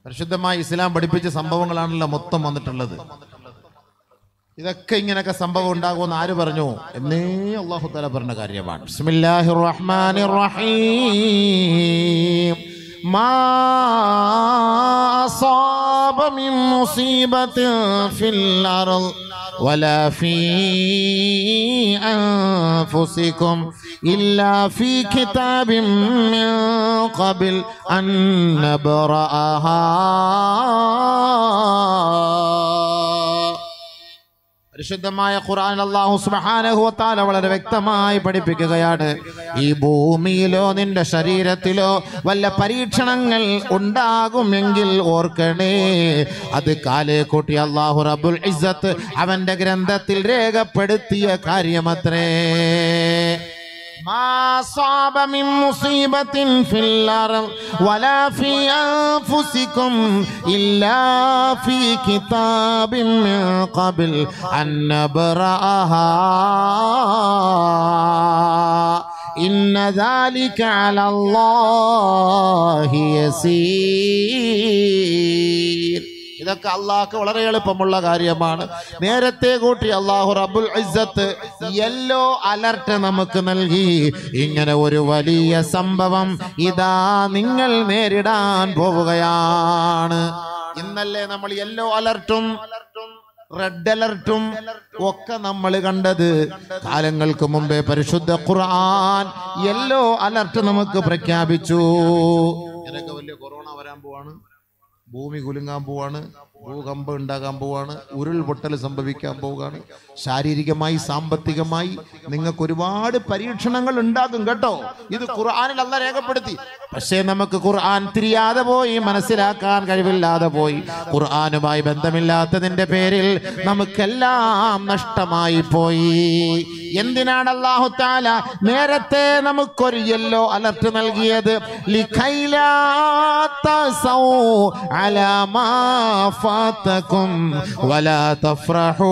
പരിശുദ്ധമായ ഇസ്ലാം പഠിപ്പിച്ച സംഭവങ്ങളാണല്ലോ മൊത്തം വന്നിട്ടുള്ളത് ഇതൊക്കെ ഇങ്ങനെയൊക്കെ സംഭവം ഉണ്ടാകുമെന്ന് ആര് പറഞ്ഞു എന്നേ അള്ളാഹു തല പറഞ്ഞ കാര്യമാണ് ബിസ്മില്ലാഹിർ റഹ്മാനിർ റഹീം മാ അസാബ മിൻ മുസീബത്തിൻ ഫിൽ അർള് ولا في أنفسكم إلا في كتاب من قبل أن نبرأها പരിശുദ്ധമായ ഖുർആൻ അല്ലാഹു സുബ്ഹാനഹു വ തആല വളരെ വ്യക്തമായി പഠിപ്പിക്കുകയാണ് ഈ ഭൂമിയിലോ നിന്റെ ശരീരത്തിലോ വല്ല പരീക്ഷണങ്ങൾ ഉണ്ടാകുമെങ്കിൽ ഓർക്കണേ അത് കാലേ കൂട്ടി അല്ലാഹു റബ്ബുൽ ഇസ്സത്ത് അവന്റെ ഗ്രന്ഥത്തിൽ രേഖപ്പെടുത്തിയ കാര്യമത്രേ ما صاب من مصيبة في الأرض ولا في أنفسكم إلا في كتاب من قبل أن نبرأها إن ذلك على الله يسير ഇതൊക്കെ അള്ളാഹ്ക്ക് വളരെ എളുപ്പമുള്ള കാര്യമാണ് നേരത്തെ കൂട്ടി അള്ളാഹു റബ്ബുൽ ഇസ്സത്ത് യെല്ലോ അലർട്ട് നമുക്ക് നൽകി ഇങ്ങനെ ഒരു വലിയ സംഭവം ഇതാ നിങ്ങൾ നേരിടാൻ പോവുകയാണ് ഇന്നല്ലേ നമ്മൾ യെല്ലോ അലർട്ടും റെഡ് അലർട്ടും ഒക്കെ നമ്മൾ കണ്ടത് കാലങ്ങൾക്ക് മുമ്പേ പരിശുദ്ധ ഖുർആൻ യെല്ലോ അലർട്ട് നമുക്ക് പ്രഖ്യാപിച്ചു ഇതൊക്കെ വലിയ കൊറോണ വരാൻ പോവാണ് ഭൂമി കുലുങ്ങാൻ പോവാണ് ഭൂകമ്പം ഉണ്ടാകാൻ പോവാണ് ഉരുൾപൊട്ടൽ സംഭവിക്കാൻ പോവുകയാണ് ശാരീരികമായി സാമ്പത്തികമായി നിങ്ങൾക്ക് ഒരുപാട് പരീക്ഷണങ്ങൾ ഉണ്ടാകും കേട്ടോ ഇത് ഖുർആനിൽ അല്ല രേഖപ്പെടുത്തി പക്ഷേ നമുക്ക് ഖുർആൻ തിരിയാതെ പോയി മനസ്സിലാക്കാൻ കഴിവില്ലാതെ പോയി ഖുർആനുമായി ബന്ധമില്ലാത്തതിന്റെ പേരിൽ നമുക്കെല്ലാം നഷ്ടമായി പോയി എന്തിനാണ് അള്ളാഹു താല നേരത്തെ നമുക്കൊരു യെല്ലോ അലർട്ട് നൽകിയത് ലിഖൈലാ തസൗ അലാ മാ ഫാതകും വലാ തഫ്രഹൂ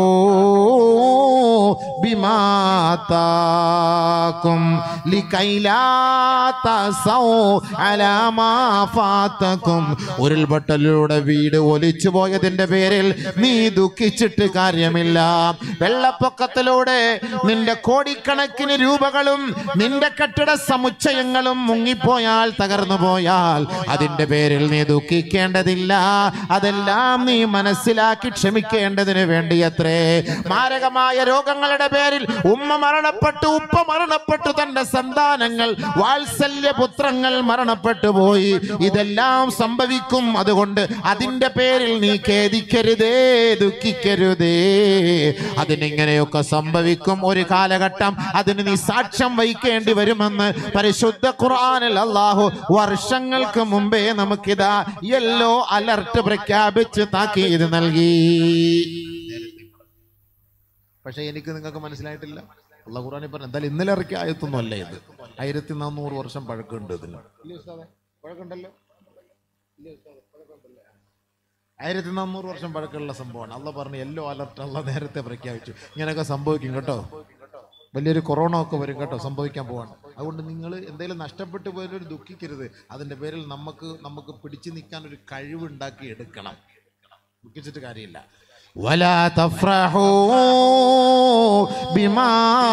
ബിമാ താക്കും ലിഖൈലാ തസൗ അലാ മാ ഫാതകും ഉരുൾപൊട്ടലിലൂടെ വീട് ഒലിച്ചു പോയതിന്റെ പേരിൽ നീ ദുഃഖിച്ചിട്ട് കാര്യമില്ല വെള്ളപ്പൊക്കത്തിലൂടെ നിന്റെ കോടിക്കണക്കിന് രൂപകളും നിന്റെ കെട്ടിട സമുച്ചയങ്ങളും മുങ്ങിപ്പോയാൽ തകർന്നു പോയാൽ അതിന്റെ പേരിൽ നീ ദുഃഖിക്കേണ്ടതില്ല അതെല്ലാം നീ മനസ്സിലാക്കി ക്ഷമിക്കേണ്ടതിന് വേണ്ടിയത്രേ മാരകമായ രോഗങ്ങളുടെ പേരിൽ ഉമ്മ മരണപ്പെട്ടു ഉപ്പ മരണപ്പെട്ടു തന്റെ സന്താനങ്ങൾ വാത്സല്യ പുത്രങ്ങൾ മരണപ്പെട്ടു പോയി ഇതെല്ലാം സംഭവിക്കും അതുകൊണ്ട് അതിന്റെ പേരിൽ നീ ഖേദിക്കരുതേ ദുഃഖിക്കരുതേ അതിനിങ്ങനെയൊക്കെ സംഭവിക്കും ഒരു കാലഘട്ടം അതിന് നീ സാക്ഷ്യം വഹിക്കേണ്ടി വരുമെന്ന് പരിശുദ്ധ ഖുർആനിൽ അള്ളാഹു വർഷങ്ങൾക്ക് മുമ്പേ നമുക്കിതാ യെല്ലോ അലർട്ട് പ്രഖ്യാപിച്ച് താക്കീത് നൽകി പക്ഷെ എനിക്ക് നിങ്ങൾക്ക് മനസ്സിലായിട്ടില്ല അള്ള ഖുർആാനി പറഞ്ഞു എന്തായാലും ഇന്നലെ ഇറക്കിയ ആയത്തൊന്നും അല്ല ഇത് ആയിരത്തി നാനൂറ് വർഷം പഴക്കമുണ്ട് ഇതിന് പഴക്കമുണ്ടല്ലോ ആയിരത്തി നാനൂറ് വർഷം പഴക്കമുള്ള സംഭവമാണ് അള്ള പറഞ്ഞു യെല്ലോ അലർട്ട് അള്ള നേരത്തെ പ്രഖ്യാപിച്ചു ഇങ്ങനെയൊക്കെ സംഭവിക്കും കേട്ടോ വലിയൊരു കൊറോണ ഒക്കെ വരും കേട്ടോ സംഭവിക്കാൻ പോവാണ് അതുകൊണ്ട് നിങ്ങൾ എന്തെങ്കിലും നഷ്ടപ്പെട്ടു പോയാലൊരു ദുഃഖിക്കരുത് അതിന്റെ പേരിൽ നമുക്ക് നമുക്ക് പിടിച്ചു നിൽക്കാൻ ഒരു കഴിവ് ഉണ്ടാക്കി എടുക്കണം ദുഃഖിച്ചിട്ട് കാര്യമില്ല ولا تفرحوا بما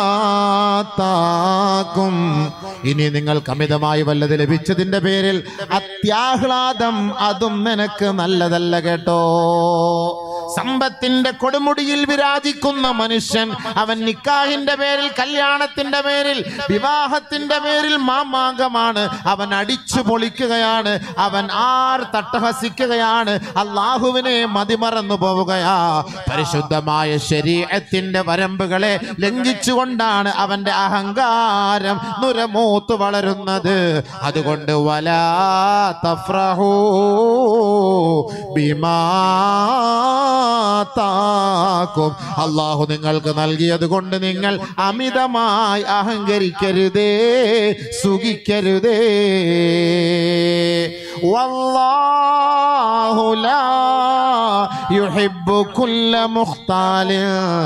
آتاكم ഇനി നിങ്ങൾക്ക് അമിതമായി വല്ലത് ലഭിച്ചതിന്റെ പേരിൽ അത്യാഹ്ലാദം അതും നിനക്ക് നല്ലതല്ല കേട്ടോ സമ്പത്തിന്റെ കൊടുമുടിയിൽ വിരാജിക്കുന്ന മനുഷ്യൻ അവൻ നിക്കാഹിന്റെ പേരിൽ കല്യാണത്തിന്റെ പേരിൽ വിവാഹത്തിന്റെ പേരിൽ മാമാങ്കമാണ് അവൻ അടിച്ചു പൊളിക്കുകയാണ് അവൻ ആർ തട്ടഹസിക്കുകയാണ് അള്ളാഹുവിനെ മതിമറന്നു പോവുകയാ പരിശുദ്ധമായ ശരീരത്തിന്റെ വരമ്പുകളെ ലംഘിച്ചുകൊണ്ടാണ് അവന്റെ അഹങ്കാരം നുരമൂത്ത് വളരുന്നത് അതുകൊണ്ട് വലാ തഫ്രഹൂ ബിമാ താക്കും അള്ളാഹു നിങ്ങൾക്ക് നൽകിയത് കൊണ്ട് നിങ്ങൾ അമിതമായി അഹങ്കരിക്കരുതേ സുഖിക്കരുതേ വല്ലാഹു ലാ യുഹിബ്ബു കുല്ല മുഖ്താലിൻ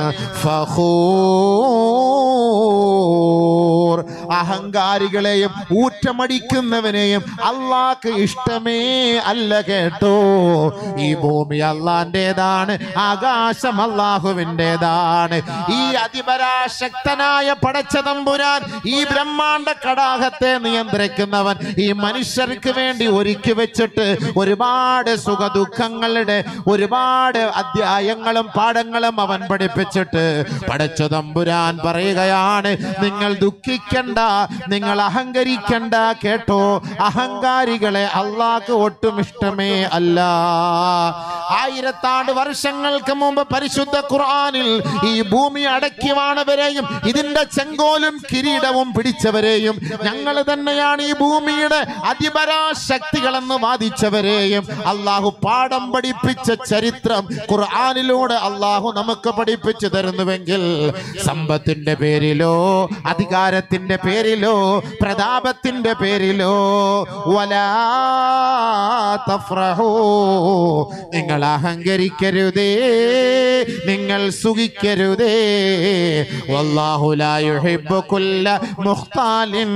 ഫഖൂർ അഹങ്കാരികളെയും ഊറ്റമടിക്കുന്നവനെയും അള്ളാഹ്ക്ക് ഇഷ്ടമേ അല്ല കേട്ടോ ഈ ഭൂമി അള്ളാന്റേതാണ് ആകാശം അള്ളാഹുവിൻ്റെതാണ് ഈ അതിപരാശക്തനായ പടച്ച തമ്പുരാൻ ഈ ബ്രഹ്മാണ്ട കടാഹത്തെ നിയന്ത്രിക്കുന്നവൻ ഈ മനുഷ്യർക്ക് വേണ്ടി ഒരുക്കി വെച്ചിട്ട് ഒരുപാട് സുഖദുഃഖങ്ങളുടെ ഒരുപാട് അധ്യായങ്ങളും പാഠങ്ങളും അവൻ പഠിപ്പിച്ചിട്ട് പടച്ച തമ്പുരാൻ പറയുകയാണ് നിങ്ങൾ ദുഃഖിക്കണ്ട നിങ്ങൾ അഹങ്കരിക്കണ്ട കേട്ടോ അഹങ്കാരികളെ അള്ളാഹ്ക്ക് ഒട്ടും ഇഷ്ടമേ അല്ല ആയിരത്താണ്ട് വർഷങ്ങൾക്ക് മുമ്പ് പരിശുദ്ധ ഖുർആനിൽ ഈ ഭൂമി അടക്കിവാണവരെയും ഇതിന്റെ ചെങ്കോലും കിരീടവും പിടിച്ചവരെയും ഞങ്ങൾ തന്നെയാണ് ഈ ഭൂമിയുടെ അതിപരാശക്തികളെന്ന് വാദിച്ചവരെയും അള്ളാഹു പാഠം പഠിപ്പിച്ച ചരിത്രം ഖുർആനിലൂടെ അള്ളാഹു നമുക്ക് പഠിപ്പിച്ചു തരുന്നുവെങ്കിൽ സമ്പത്തിന്റെ പേരിലോ അധികാരത്തിന്റെ പേരിലോ പ്രതാപത്തിന്റെ പേരിലോ വലാ തഫ്രഹൂ നിങ്ങൾ അഹങ്കരിക്കരുതേ നിങ്ങൾ സുഖിക്കരുതേ വല്ലാഹു ലാ യുഹിബ്ബു കുല്ല മുഖ്താലിൻ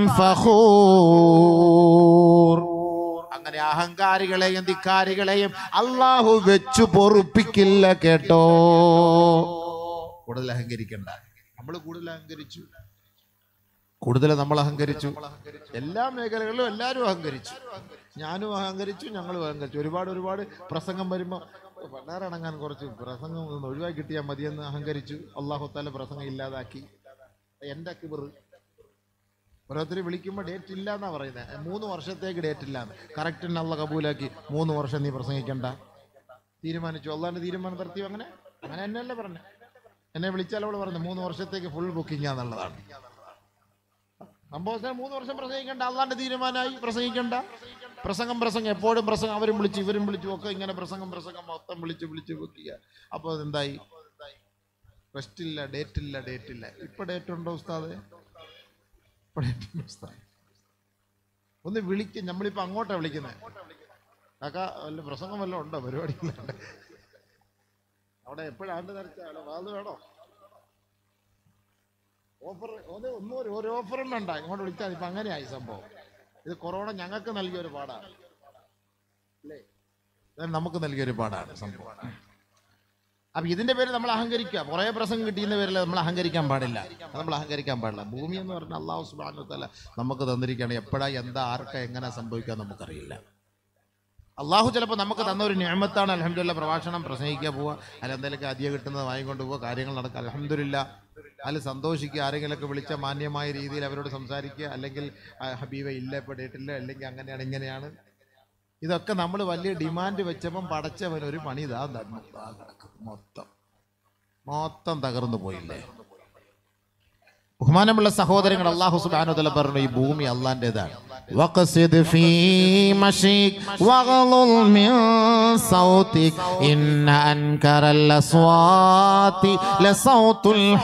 ഫഖൂർ അങ്ങനെ അഹങ്കാരികളെയും ധിക്കാരികളെയും അള്ളാഹു വെച്ചു പൊറുപ്പിക്കില്ല കേട്ടോ കൂടുതൽ അഹങ്കരിക്കണ്ട നമ്മൾ കൂടുതൽ അഹങ്കരിച്ചു കൂടുതൽ നമ്മൾ അഹങ്കരിച്ചു എല്ലാ മേഖലകളിലും എല്ലാവരും അഹങ്കരിച്ചു ഞാനും അഹങ്കരിച്ചു ഞങ്ങളും അഹങ്കരിച്ചു ഒരുപാട് ഒരുപാട് പ്രസംഗം വരുമ്പോൾ പണ്ടാറടങ്ങാൻ കുറച്ച് പ്രസംഗം ഒന്ന് ഒഴിവാക്കി കിട്ടിയാൽ മതിയെന്ന് അഹങ്കരിച്ചു അള്ളാഹു താല പ്രസംഗം ഇല്ലാതാക്കി എൻ്റെ കിബർ ഓരോരുത്തർ വിളിക്കുമ്പോൾ ഡേറ്റ് ഇല്ല എന്നാ പറയുന്നത് മൂന്ന് വർഷത്തേക്ക് ഡേറ്റ് ഇല്ല കറക്റ്റ് അള്ള കബൂലാക്കി മൂന്ന് വർഷം നീ പ്രസംഗിക്കണ്ട തീരുമാനിച്ചു അള്ളാന്റെ തീരുമാനം നിർത്തി അങ്ങനെ അങ്ങനെ എന്നെയല്ലേ പറഞ്ഞു എന്നെ വിളിച്ചാൽ അവൾ പറഞ്ഞു മൂന്ന് വർഷത്തേക്ക് ഫുൾ ബുക്കിംഗ് എന്നുള്ളതാണ് സംഭവത്തിന് മൂന്ന് വർഷം പ്രസംഗിക്കണ്ട അള്ളാന്റെ തീരുമാനമായി പ്രസംഗിക്കണ്ട പ്രസംഗം പ്രസംഗം എപ്പോഴും പ്രസംഗം അവരും വിളിച്ചു ഇവരും വിളിച്ചു ഒക്കെ ഇങ്ങനെ പ്രസംഗം പ്രസംഗം മൊത്തം വിളിച്ച് വിളിച്ച് വെക്കുക അപ്പോൾ എന്തായി റെസ്റ്റ് ഇല്ല ഡേറ്റ് ഇല്ല ഡേറ്റ് ഇല്ല ഇപ്പൊ ഡേറ്റ് ഉണ്ടോ ഉസ്താദെ ഇപ്പൊ date ഉണ്ടോ ഉസ്താദെ? ഒന്ന് വിളിക്കും നമ്മളിപ്പോ അങ്ങോട്ടാ വിളിക്കുന്നത് കാക്ക വല്ല പ്രസംഗം വല്ലതും ഉണ്ടോ പരിപാടി അവിടെ എപ്പോഴാണ്ട് നിറച്ച വാത് വേണോ ഓഫർ ഒന്ന് ഒന്നും ഒരു ഒരു ഓഫറും വേണ്ട ഇങ്ങോട്ട് വിളിച്ചാൽ ഇപ്പൊ അങ്ങനെയായി സംഭവം ഇത് കൊറോണ ഞങ്ങൾക്ക് നൽകിയ ഒരു പാടാണ് അല്ലേ ഇത് നമുക്ക് നൽകിയ ഒരു പാടാണ് സംഭവം അപ്പൊ ഇതിന്റെ പേര് നമ്മൾ അഹങ്കരിക്കുക കുറെ പ്രസംഗം കിട്ടിയെന്ന പേരിൽ നമ്മൾ അഹങ്കരിക്കാൻ പാടില്ല അത് നമ്മൾ അഹങ്കരിക്കാൻ പാടില്ല ഭൂമി എന്ന് പറഞ്ഞാൽ അള്ളാഹു സുബാനു തല നമുക്ക് തന്നിരിക്കുകയാണ് എപ്പോഴാ എന്താ ആർക്കാ എങ്ങനെ സംഭവിക്കാൻ നമുക്കറിയില്ല അള്ളാഹു ചിലപ്പോൾ നമുക്ക് തന്ന ഒരു ഞാമത്താണ് അലഹമില്ല പ്രഭാഷണം പ്രസംഗിക്കുക പോവുക അതിൽ എന്തെങ്കിലുമൊക്കെ അധികം കിട്ടുന്നത് വാങ്ങിക്കൊണ്ട് പോവുക കാര്യങ്ങൾ നടക്കുക അലഹമില്ല അതിൽ സന്തോഷിക്കുക ആരെങ്കിലുമൊക്കെ വിളിച്ച മാന്യമായ രീതിയിൽ അവരോട് സംസാരിക്കുക അല്ലെങ്കിൽ ആ, ഹബീബ ഇല്ല ഇപ്പോൾ ഡേറ്റില്ല അല്ലെങ്കിൽ അങ്ങനെയാണ് ഇങ്ങനെയാണ് ഇതൊക്കെ നമ്മൾ വലിയ ഡിമാൻഡ് വെച്ചപ്പം പടച്ചവൻ ഒരു പണി ഇതാ തന്നു ദാ കിടക്കും മൊത്തം മൊത്തം തകർന്നു പോയില്ലേ ബഹുമാനമുള്ള സഹോദരങ്ങൾ അള്ളാഹു സുബാനുതല പറഞ്ഞു ഈ ഭൂമി അള്ളാന്റേതാണ് وقصد في مشيك واغضض من صوتك إن أنكر الأصوات لصوت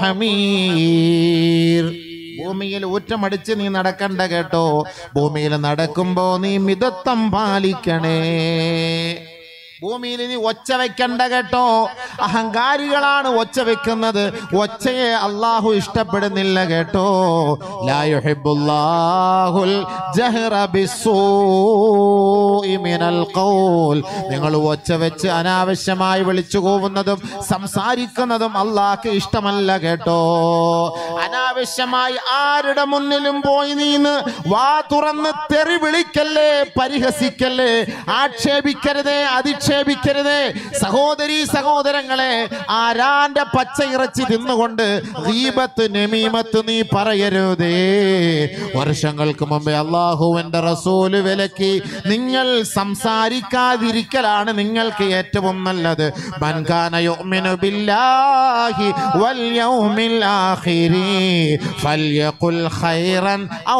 الحمير ഭൂമിയിൽ ഊറ്റമടിച്ച് നീ നടക്കണ്ട കേട്ടോ ഭൂമിയിൽ നടക്കുമ്പോ നീ മിതത്വം പാലിക്കണേ ഭൂമിയിൽ നീ ഒച്ച വെക്കണ്ട കേട്ടോ അഹങ്കാരികളാണ് ഒച്ച വെക്കുന്നത് ഒച്ചയെ അള്ളാഹു ഇഷ്ടപ്പെടുന്നില്ല കേട്ടോ ലാ യുഹിബ്ബുല്ലാഹുൽ ജഹ്റ ബിസ്സൂഇ മിനൽ ഖൗൽ നിങ്ങൾ ഒച്ച വെച്ച് അനാവശ്യമായി വിളിച്ചു കൂവുന്നതും സംസാരിക്കുന്നതും അള്ളാഹ്ക്ക് ഇഷ്ടമല്ല കേട്ടോ അനാവശ്യമായി ആരുടെ മുന്നിലും പോയി നീന്ന് വാ തുറന്ന് തെറി വിളിക്കല്ലേ പരിഹസിക്കല്ലേ ആക്ഷേപിക്കരുതേ അധിക്ഷേപിക്കരുതേ സഹോദരി സഹോദരങ്ങളെ ആരാന്റെ പച്ച ഇറച്ചി തിന്നുകൊണ്ട് ദീപത്ത് നമീമത്ത് നീ പറയരുതേ വർഷങ്ങൾക്ക് മുമ്പേ അള്ളാഹുവിന്റെ റസൂല് വിലക്കി നിങ്ങൾ സംസാരിക്കാതിരിക്കലാണ് നിങ്ങൾക്ക് ഏറ്റവും നല്ലത് മൻകാന യുഅ്മിനു ബില്ലാഹി വൽ യൗമിൽ ആഖിരി ഫൽയഖുൽ ഖൈറൻ ഔ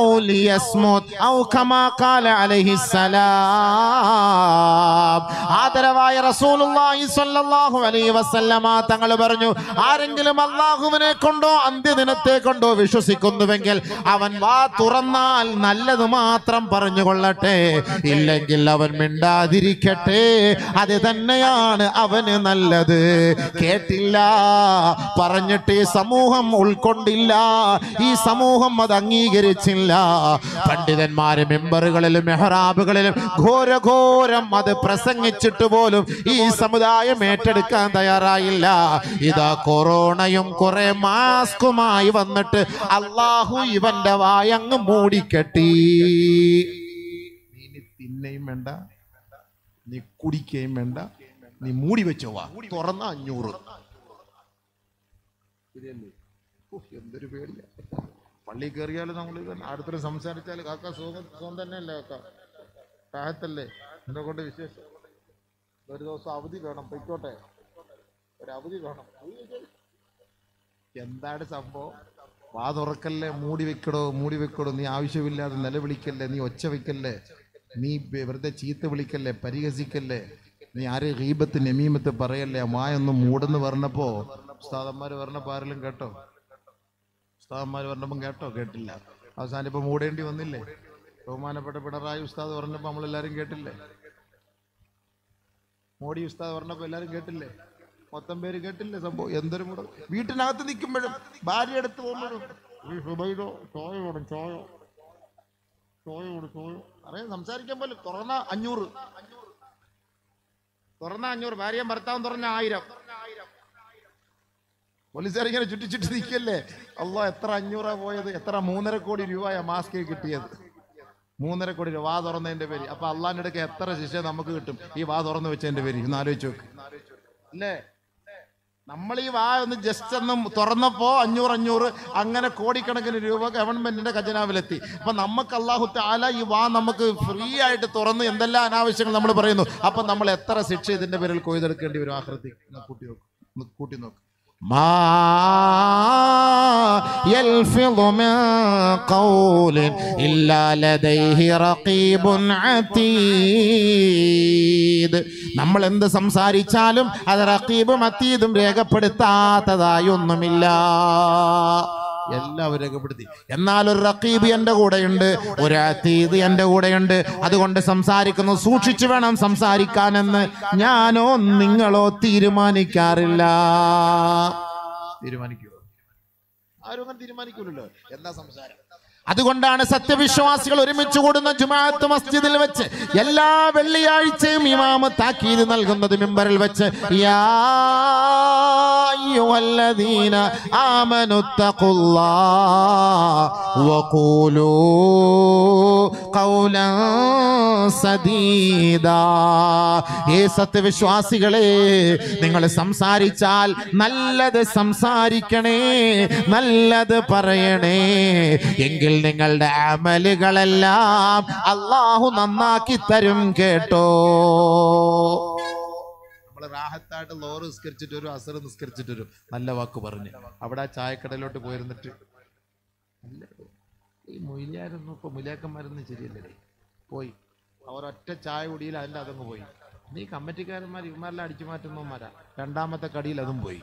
ലിയസ്മുത് ഔ കമാ ഖാല അലൈഹി സലാം ആദരവായ റസൂലുള്ളാഹി സ്വല്ലല്ലാഹു അലൈഹി വസല്ലമ തങ്ങൾ പറഞ്ഞു ആരെങ്കിലും അള്ളാഹുവിനെ കൊണ്ടോ അന്ത്യദിനത്തെ കൊണ്ടോ വിശ്വസിക്കുന്നുവെങ്കിൽ അവൻ വാ തുറന്നാൽ നല്ലത് മാത്രം പറഞ്ഞുകൊള്ളട്ടെ ഇല്ലെങ്കിൽ അവൻ മിണ്ടാതിരിക്കട്ടെ അത് തന്നെയാണ് അവന് നല്ലത് കേട്ടില്ല പറഞ്ഞിട്ട് ഈ സമൂഹം ഉൾക്കൊണ്ടില്ല ഈ സമൂഹം അത് അംഗീകരിച്ചില്ല പണ്ഡിതന്മാര് മെമ്പറുകളിലും മെഹ്റാബുകളിലും ഘോരഘോരം അത് പ്രസംഗിച്ചിട്ട് പോലും ഈ സമുദായം ഏറ്റെടുക്കാൻ തയ്യാറായില്ല ഇതാ കൊറോണയും കുറെ മാസ്കുമായി വന്നിട്ട് അള്ളാഹു ഇവന്റെ വായങ്ങ് മൂടിക്കെട്ടി നീ ഇനി തിന്നയും വേണ്ട നീ കുടിക്കുകയും വേണ്ട നീ മൂടി വെച്ചോ വാ തുറന്ന അഞ്ഞൂറ് ശരിയല്ലേ ഓ, എന്തൊരു പേടിയാ പള്ളി കയറിയാലും നമ്മൾ അടുത്തൊരു സംസാരിച്ചാൽ കാക്ക സുഖം സുഖം തന്നെയല്ലേ കാക്ക താഴത്തല്ലേ എന്നെ കൊണ്ട് വിശേഷം ഒരു ദിവസം അവധി വേണം പൊയ്ക്കോട്ടെ ഒരു അവധി വേണം എന്താണ് സംഭവം വാ തുറക്കല്ലേ മൂടി വെക്കടോ മൂടി വെക്കടോ നീ ആവശ്യമില്ലാതെ നിലവിളിക്കല്ലേ നീ ഒച്ച വെക്കല്ലേ നീ വെ- വെറുതെ ചീത്ത വിളിക്കല്ലേ പരിഹസിക്കല്ലേ നീ ആരെ ഗീബത്ത് നമീമത്ത് പറയല്ലേ മായൊന്ന് മൂടെന്ന് പറഞ്ഞപ്പോ ഉസ്താദന്മാര് പറഞ്ഞപ്പോ ആരെങ്കിലും കേട്ടോ ഉസ്താദന്മാര് പറഞ്ഞപ്പം കേട്ടോ കേട്ടില്ല അവസാനം ഇപ്പൊ മൂടേണ്ടി വന്നില്ലേ ബഹുമാനപ്പെട്ട പിണറായി ഉസ്താദ് പറഞ്ഞപ്പോ നമ്മളെല്ലാരും കേട്ടില്ലേ മോഡി ഉസ്താദ് പറഞ്ഞപ്പോ എല്ലാരും കേട്ടില്ലേ മൊത്തം പേര് കേട്ടില്ലേ സംഭവം എന്തൊരു മുട വീട്ടിനകത്ത് നിൽക്കുമ്പോഴും ഭാര്യ എടുത്ത് പോകുമ്പോഴും ഈ സുബൈദോ ചോയ വേണം ചോയ ചോയ വേണം ചോയ അറിയാം സംസാരിക്കാൻ പോലും തുറന്ന അഞ്ഞൂറ് തുറന്ന അഞ്ഞൂറ് ഭാര്യയും ഭർത്താവും തുറന്ന ആയിരം പോലീസുകാർ ഇങ്ങനെ ചുറ്റി ചുറ്റി നിൽക്കല്ലേ അല്ലോ എത്ര അഞ്ഞൂറാ പോയത് എത്ര മൂന്നര കോടി രൂപയാ മാസ്ക് കിട്ടിയത് മൂന്നര കോടി രൂപ വാ തുറന്നതിന്റെ പേര് അപ്പൊ അള്ളാന്റെ അടുക്ക് എത്ര ശിക്ഷ നമുക്ക് കിട്ടും ഈ വാ തുറന്നു വെച്ചതിന്റെ പേര് ഒന്ന് ആലോചിച്ച് നോക്ക് അല്ലേ നമ്മൾ ഈ വാ ഒന്ന് ജസ്റ്റ് ഒന്ന് തുറന്നപ്പോ അഞ്ഞൂറ് അഞ്ഞൂറ് അങ്ങനെ കോടിക്കണക്കിന് രൂപ ഗവൺമെന്റിന്റെ ഖജനാവിലെത്തി അപ്പൊ നമുക്ക് അള്ളാഹു താല ഈ വാ നമുക്ക് ഫ്രീ ആയിട്ട് തുറന്ന് എന്തെല്ലാം അനാവശ്യങ്ങൾ നമ്മൾ പറയുന്നു അപ്പൊ നമ്മൾ എത്ര ശിക്ഷ ഇതിന്റെ പേരിൽ കൊയ്തെടുക്കേണ്ടി വരും ആഹൃതി കൂട്ടി നോക്ക് ഒന്ന് കൂട്ടി നോക്ക് ما يلفظ من قول إلا لديه رقيب عتيد നമ്മൾ എന്ത് സംസാരിച്ചാലും അത് റക്കീബും അത്തീദും രേഖപ്പെടുത്താത്തതായി ഒന്നുമില്ല എല്ലാവരും രേഖപ്പെടുത്തി എന്നാൽ ഒരു റക്കീബ് എൻ്റെ കൂടെയുണ്ട് ഒരു അതീത് എൻ്റെ കൂടെയുണ്ട് അതുകൊണ്ട് സംസാരിക്കുന്നു സൂക്ഷിച്ചു വേണം സംസാരിക്കാനെന്ന് ഞാനോ നിങ്ങളോ തീരുമാനിക്കാറില്ല തീരുമാനിക്കുമോ ആരും അങ്ങനെ തീരുമാനിക്കൂലല്ലോ എന്താ സംസാരം അതുകൊണ്ടാണ് സത്യവിശ്വാസികൾ ഒരുമിച്ച് കൂടുന്ന ജുമാഅത്ത് മസ്ജിദിൽ വെച്ച് എല്ലാ വെള്ളിയാഴ്ചയും ഇമാമ് താക്കീത് നൽകുന്നത് മിമ്പറിൽ വെച്ച് യാ അയ്യുഹല്ലദീന ആമനു തഖുല്ലാഹ് വഖൂലൂ ഖൗലൻ സദീദാ ഏ സത്യവിശ്വാസികളെ നിങ്ങൾ സംസാരിച്ചാൽ നല്ലത് സംസാരിക്കണേ നല്ലത് പറയണേ എങ്കിൽ നിങ്ങളുടെ അമലുകളെല്ലാം അള്ളാഹു നന്നാക്കി തരും കേട്ടോ നമ്മൾ റാഹത്തായിട്ട് ലോറ് നിസ്കരിച്ചിട്ട് വരും അസർ നിസ്കരിച്ചിട്ട് വരും നല്ല വാക്ക് പറഞ്ഞ് അവിടെ ആ ചായക്കടയിലോട്ട് പോയിരുന്നിട്ട് അല്ല ഈ മൊയിലാരൊന്നും ഇപ്പൊ മുലാക്കന്മാരൊന്നും ശരിയല്ലേ പോയി അവരൊറ്റ ചായ കുടിയിൽ അതിൻ്റെ അതങ്ങ് പോയി നീ കമ്മിറ്റിക്കാരന്മാർ ഇവന്മാരെല്ലാം അടിച്ചു മാറ്റുന്നവന്മാരാ രണ്ടാമത്തെ കടിയിൽ അതും പോയി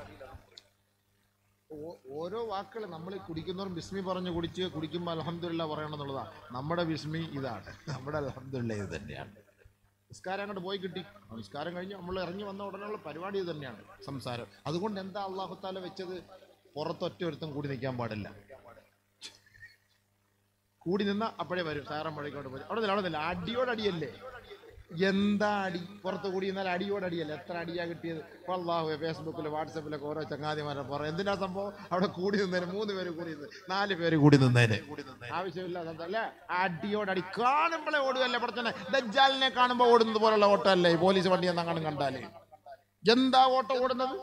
ഓ- ഓരോ വാക്കുകൾ നമ്മൾ കുടിക്കുന്നവരും ബിസ്മി പറഞ്ഞ് കുടിച്ച് കുടിക്കുമ്പോൾ അലഹമില്ല പറയണം എന്നുള്ളതാണ് നമ്മുടെ ബിസ്മി ഇതാണ് നമ്മുടെ അലഹമില്ല ഇത് തന്നെയാണ് നിസ്കാരം അങ്ങോട്ട് പോയി കിട്ടി ആ നിസ്കാരം കഴിഞ്ഞ് നമ്മൾ ഇറങ്ങി വന്ന ഉടനെയുള്ള പരിപാടി ഇത് തന്നെയാണ് സംസാരം അതുകൊണ്ട് എന്താ അള്ളാഹുത്താല വെച്ചത് പുറത്തൊറ്റ ഒരുത്തം കൂടി നിൽക്കാൻ പാടില്ല കൂടി നിന്ന അപ്പോഴേ വരും സാറം മഴയ്ക്കോട്ട് പോയി അവിടെ നില്ല അവിടെ നില്ല അടിയോടടിയല്ലേ എന്താ അടി പുറത്ത് കൂടി എന്നാൽ അടിയോടടിയല്ലേ എത്ര അടിയാ കിട്ടിയത് ഇപ്പൊ അള്ളാഹു ഫേസ്ബുക്കിൽ വാട്സപ്പിലൊക്കെ ഓരോ ചങ്ങാതിമാരെ പറയും എന്തിനാ സംഭവം അവിടെ കൂടി നിന്നേന് മൂന്ന് പേര് കൂടി നിന്ന് നാല് പേര് കൂടി നിന്നേന് ആവശ്യമില്ല അല്ലേ അടിയോടടി കാണുമ്പോഴേ ഓടുകയല്ലേ പഠിച്ചനെ ദജ്ജാലിനെ കാണുമ്പോൾ ഓടുന്നത് പോലുള്ള ഓട്ടമല്ലേ ഈ പോലീസ് വണ്ടി എന്നങ്ങാനും കണ്ടാല് എന്താ ഓട്ടം ഓടുന്നത്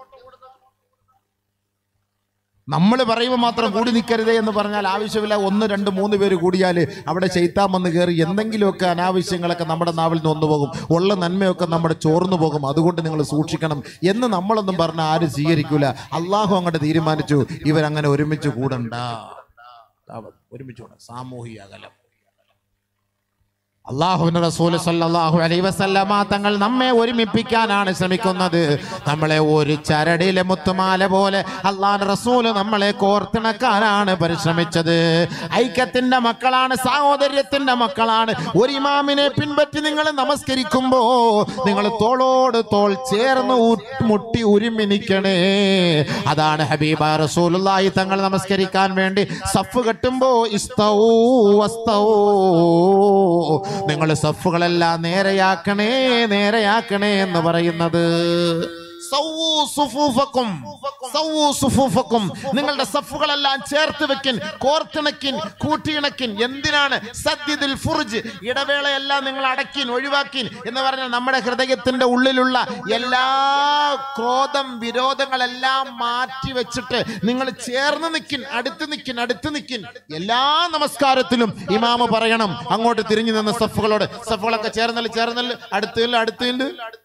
നമ്മൾ പറയുമ്പോൾ മാത്രം കൂടി നിൽക്കരുതേ എന്ന് പറഞ്ഞാൽ ആവശ്യമില്ല ഒന്ന് രണ്ട് മൂന്ന് പേര് കൂടിയാൽ അവിടെ ചെയ്ത്താൻ വന്ന് കയറി എന്തെങ്കിലുമൊക്കെ അനാവശ്യങ്ങളൊക്കെ നമ്മുടെ നാവിൽ നിന്ന് വന്നു പോകും ഉള്ള നന്മയൊക്കെ നമ്മുടെ ചോർന്നു പോകും അതുകൊണ്ട് നിങ്ങൾ സൂക്ഷിക്കണം എന്ന് നമ്മളൊന്നും പറഞ്ഞാൽ ആരും സ്വീകരിക്കൂല അള്ളാഹു അങ്ങോട്ട് തീരുമാനിച്ചു ഇവരങ്ങനെ ഒരുമിച്ച് കൂടണ്ട ഒരുമിച്ച് കൂടാം സാമൂഹിക അകലം അള്ളാഹുവിന്റെ റസൂൽ സല്ലല്ലാഹു അലൈഹി വസല്ലമ തങ്ങൾ നമ്മെ ഒരുമിപ്പിക്കാനാണ് ശ്രമിക്കുന്നത് നമ്മളെ ഒരു ചരടിലെ മുത്തുമാല പോലെ അള്ളാഹുന്റെ റസൂല് നമ്മളെ കോർത്തിണക്കാനാണ് പരിശ്രമിച്ചത് ഐക്യത്തിന്റെ മക്കളാണ് സാഹോദര്യത്തിന്റെ മക്കളാണ് ഒരു ഇമാമിനെ പിൻപറ്റി നിങ്ങൾ നമസ്കരിക്കുമ്പോ നിങ്ങൾ തോളോട് തോൾ ചേർന്ന് ഊ- മുട്ടി ഉരുമി നിൽക്കണേ അതാണ് ഹബീബ റസൂലുള്ളാഹി തങ്ങൾ നമസ്കരിക്കാൻ വേണ്ടി സഫ് കെട്ടുമ്പോ ഇസ്തൗ വസ്തൗ നിങ്ങൾ സഫുകളെല്ലാം നേരെയാക്കണേ നേരെയാക്കണേ എന്ന് പറയുന്നത് സൗവൂ സുഫൂഫക്കും. സൗവൂ സുഫൂഫക്കും. നിങ്ങളുടെ സഫുകളെല്ലാം ചേർത്ത് വെക്കിൻ കോർത്തിണക്കിൻ കൂട്ടിയിണക്കിൻ എന്തിനാണ് സദ്യദിൽ ഫുർജ് ഇടവേളയെല്ലാം നിങ്ങൾ അടക്കിൻ ഒഴിവാക്കിൻ എന്ന് പറഞ്ഞാൽ നമ്മുടെ ഹൃദയത്തിന്റെ ഉള്ളിലുള്ള എല്ലാ ക്രോധം വിരോധങ്ങളെല്ലാം മാറ്റി വെച്ചിട്ട് നിങ്ങൾ ചേർന്ന് നിൽക്കിൻ അടുത്ത് നിൽക്കിൻ അടുത്ത് നിൽക്കിൻ എല്ലാ നമസ്കാരത്തിലും ഇമാമ് പറയണം അങ്ങോട്ട് തിരിഞ്ഞു നിന്ന് സഫുകളോട് സഫുകളൊക്കെ ചേർന്നല് ചേർന്നല് അടുത്തില്ല അടുത്തില്ല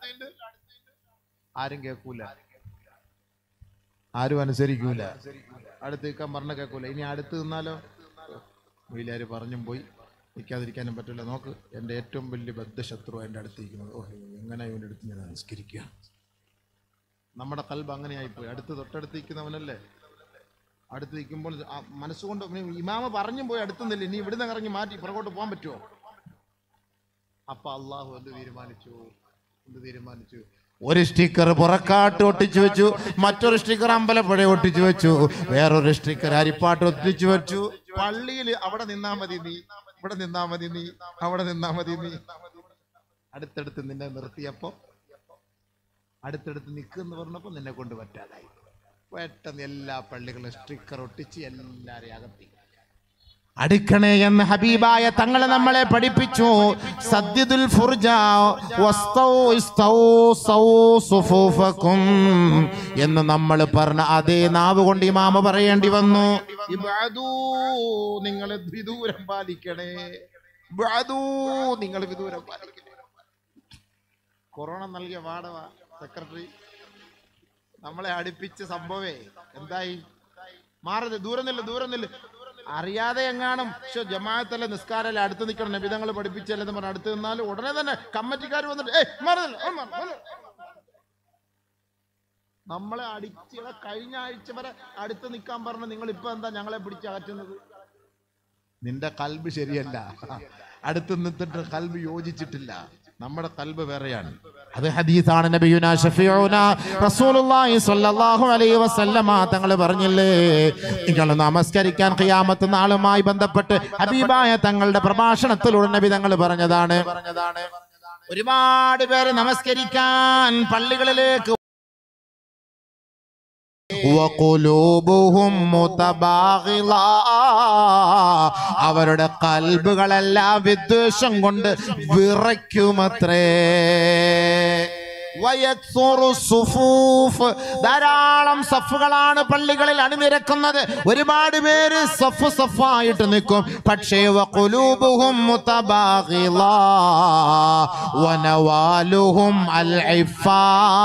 ആരും കേൾക്കൂല ആരും അനുസരിക്കൂല അടുത്ത് നിൽക്കാൻ പറഞ്ഞ കേൾക്കൂല ഇനി അടുത്ത് നിന്നാലോ വീലാര് പറഞ്ഞും പോയി നിൽക്കാതിരിക്കാനും പറ്റില്ല നോക്ക് എൻ്റെ ഏറ്റവും വലിയ ബദ്ധശത്രു എൻ്റെ അടുത്ത് ഇരിക്കുന്നത് ഓ എങ്ങനെ ഇവൻ്റെ അടുത്ത് ഞാൻ നമസ്കരിക്കുക നമ്മുടെ കൽബ് അങ്ങനെയായിപ്പോയി അടുത്ത് തൊട്ടടുത്ത് നിൽക്കുന്നവനല്ലേ അടുത്ത് നിൽക്കുമ്പോൾ ആ മനസ്സുകൊണ്ട് ഇനി ഇമാമ പറഞ്ഞും പോയി അടുത്തുന്നില്ല ഇനി ഇവിടുന്ന് ഇറങ്ങി മാറ്റി പുറകോട്ട് പോകാൻ പറ്റുമോ അപ്പൊ അള്ളാഹു എന്ത് തീരുമാനിച്ചു എന്ത് തീരുമാനിച്ചു ഒരു സ്റ്റിക്കർ പുറക്കാട്ട് ഒട്ടിച്ചു വെച്ചു മറ്റൊരു സ്റ്റിക്കർ അമ്പലപ്പുഴ ഒട്ടിച്ചു വെച്ചു വേറൊരു സ്റ്റിക്കർ അരിപ്പാട്ട് ഒട്ടിച്ചു വെച്ചു പള്ളിയിൽ അവിടെ നിന്നാ മതി നീ ഇവിടെ നിന്നാ മതി നീ അവിടെ നിന്നാ മതി നീ അടുത്തടുത്ത് നിന്നെ നിർത്തിയപ്പോ അടുത്തടുത്ത് നിൽക്കുന്ന് പറഞ്ഞപ്പോ നിന്നെ കൊണ്ട് പറ്റാതായി പെട്ടെന്ന് എല്ലാ പള്ളികളും സ്റ്റിക്കർ ഒട്ടിച്ച് എല്ലാരെയും അകത്തി അടുക്കണേ എന്ന് ഹബീബായ തങ്ങളെ നമ്മളെ പഠിപ്പിച്ചു സദ്യദുൽ ഫുർജ വസ്തൗ ഇസ്തൗ സൗ സുഫൂഫക്കും എന്ന് നമ്മൾ പറഞ്ഞ അതേ നാവ് കൊണ്ട് ഇമാമ പറയേണ്ടി വന്നു ഇബ്അദൂ, നിങ്ങൾ വിദൂരം പാലിക്കണേ ഇബ്അദൂ, നിങ്ങൾ വിദൂരം പാലിക്കണേ കൊറോണ നൽകിയ വാടവ സെക്രട്ടറി നമ്മളെ അടുപ്പിച്ച സംഭവേ എന്തായി മാറരുത് ദൂരം നില്ല ദൂരം നില്ല അറിയാതെ എങ്ങാനും പക്ഷെ ജമാഅത്തല്ല നിസ്കാരല്ല അടുത്ത് നിൽക്കണം നബിതങ്ങൾ പഠിപ്പിച്ചല്ലെന്ന് പറഞ്ഞ് അടുത്ത് നിന്നാൽ ഉടനെ തന്നെ കമ്മിറ്റിക്കാർ വന്നിട്ട് ഏയ് മാറുന്നില്ല ആ, മാറ്, മാറ്." നമ്മളെ അടിച്ച് ഇവിടെ കഴിഞ്ഞ ആഴ്ച വരെ അടുത്ത് നിൽക്കാൻ പറഞ്ഞ നിങ്ങൾ ഇപ്പൊ എന്താ ഞങ്ങളെ പിടിച്ച് അകറ്റുന്നത് നിന്റെ കൽബ് ശരിയല്ല അടുത്ത് നിന്നിട്ട് കൽബ് യോജിച്ചിട്ടില്ല നമ്മുടെ കൽബ് വേറെയാണ് അത് ഹദീസാണ് നബിയുന ഷഫീഉന റസൂലുള്ളാഹി സ്വല്ലല്ലാഹു അലൈഹി വസല്ലമ തങ്ങൾ പറഞ്ഞില്ലേ നിങ്ങൾ നമസ്കരിക്കാൻ ഖിയാമത്ത് നാളുമായി ബന്ധപ്പെട്ട് ഹബീബായ തങ്ങളുടെ പ്രഭാഷണത്തിലൂടെ നബി തങ്ങൾ പറഞ്ഞതാണ് ഒരുപാട് പേര് നമസ്കരിക്കാൻ പള്ളികളിലേക്ക് വഖുലൂബുഹും മുതബാഗിള. അവരുടെ കൽബുകളെല്ലാം വിദ്വേഷം കൊണ്ട് വിറയ്ക്കുമത്രേ വയക്സുറു സുഫൂഫ്. ധാരാളം സഫുകളാണ് പള്ളികളിൽ അണിനിരക്കുന്നത് ഒരുപാട് പേര് സഫ് സഫായിട്ട് നിൽക്കും പക്ഷേ വഖുലൂബുഹും മുതബാഗിള. വനവാലുഹും അൽ ഇഫാ.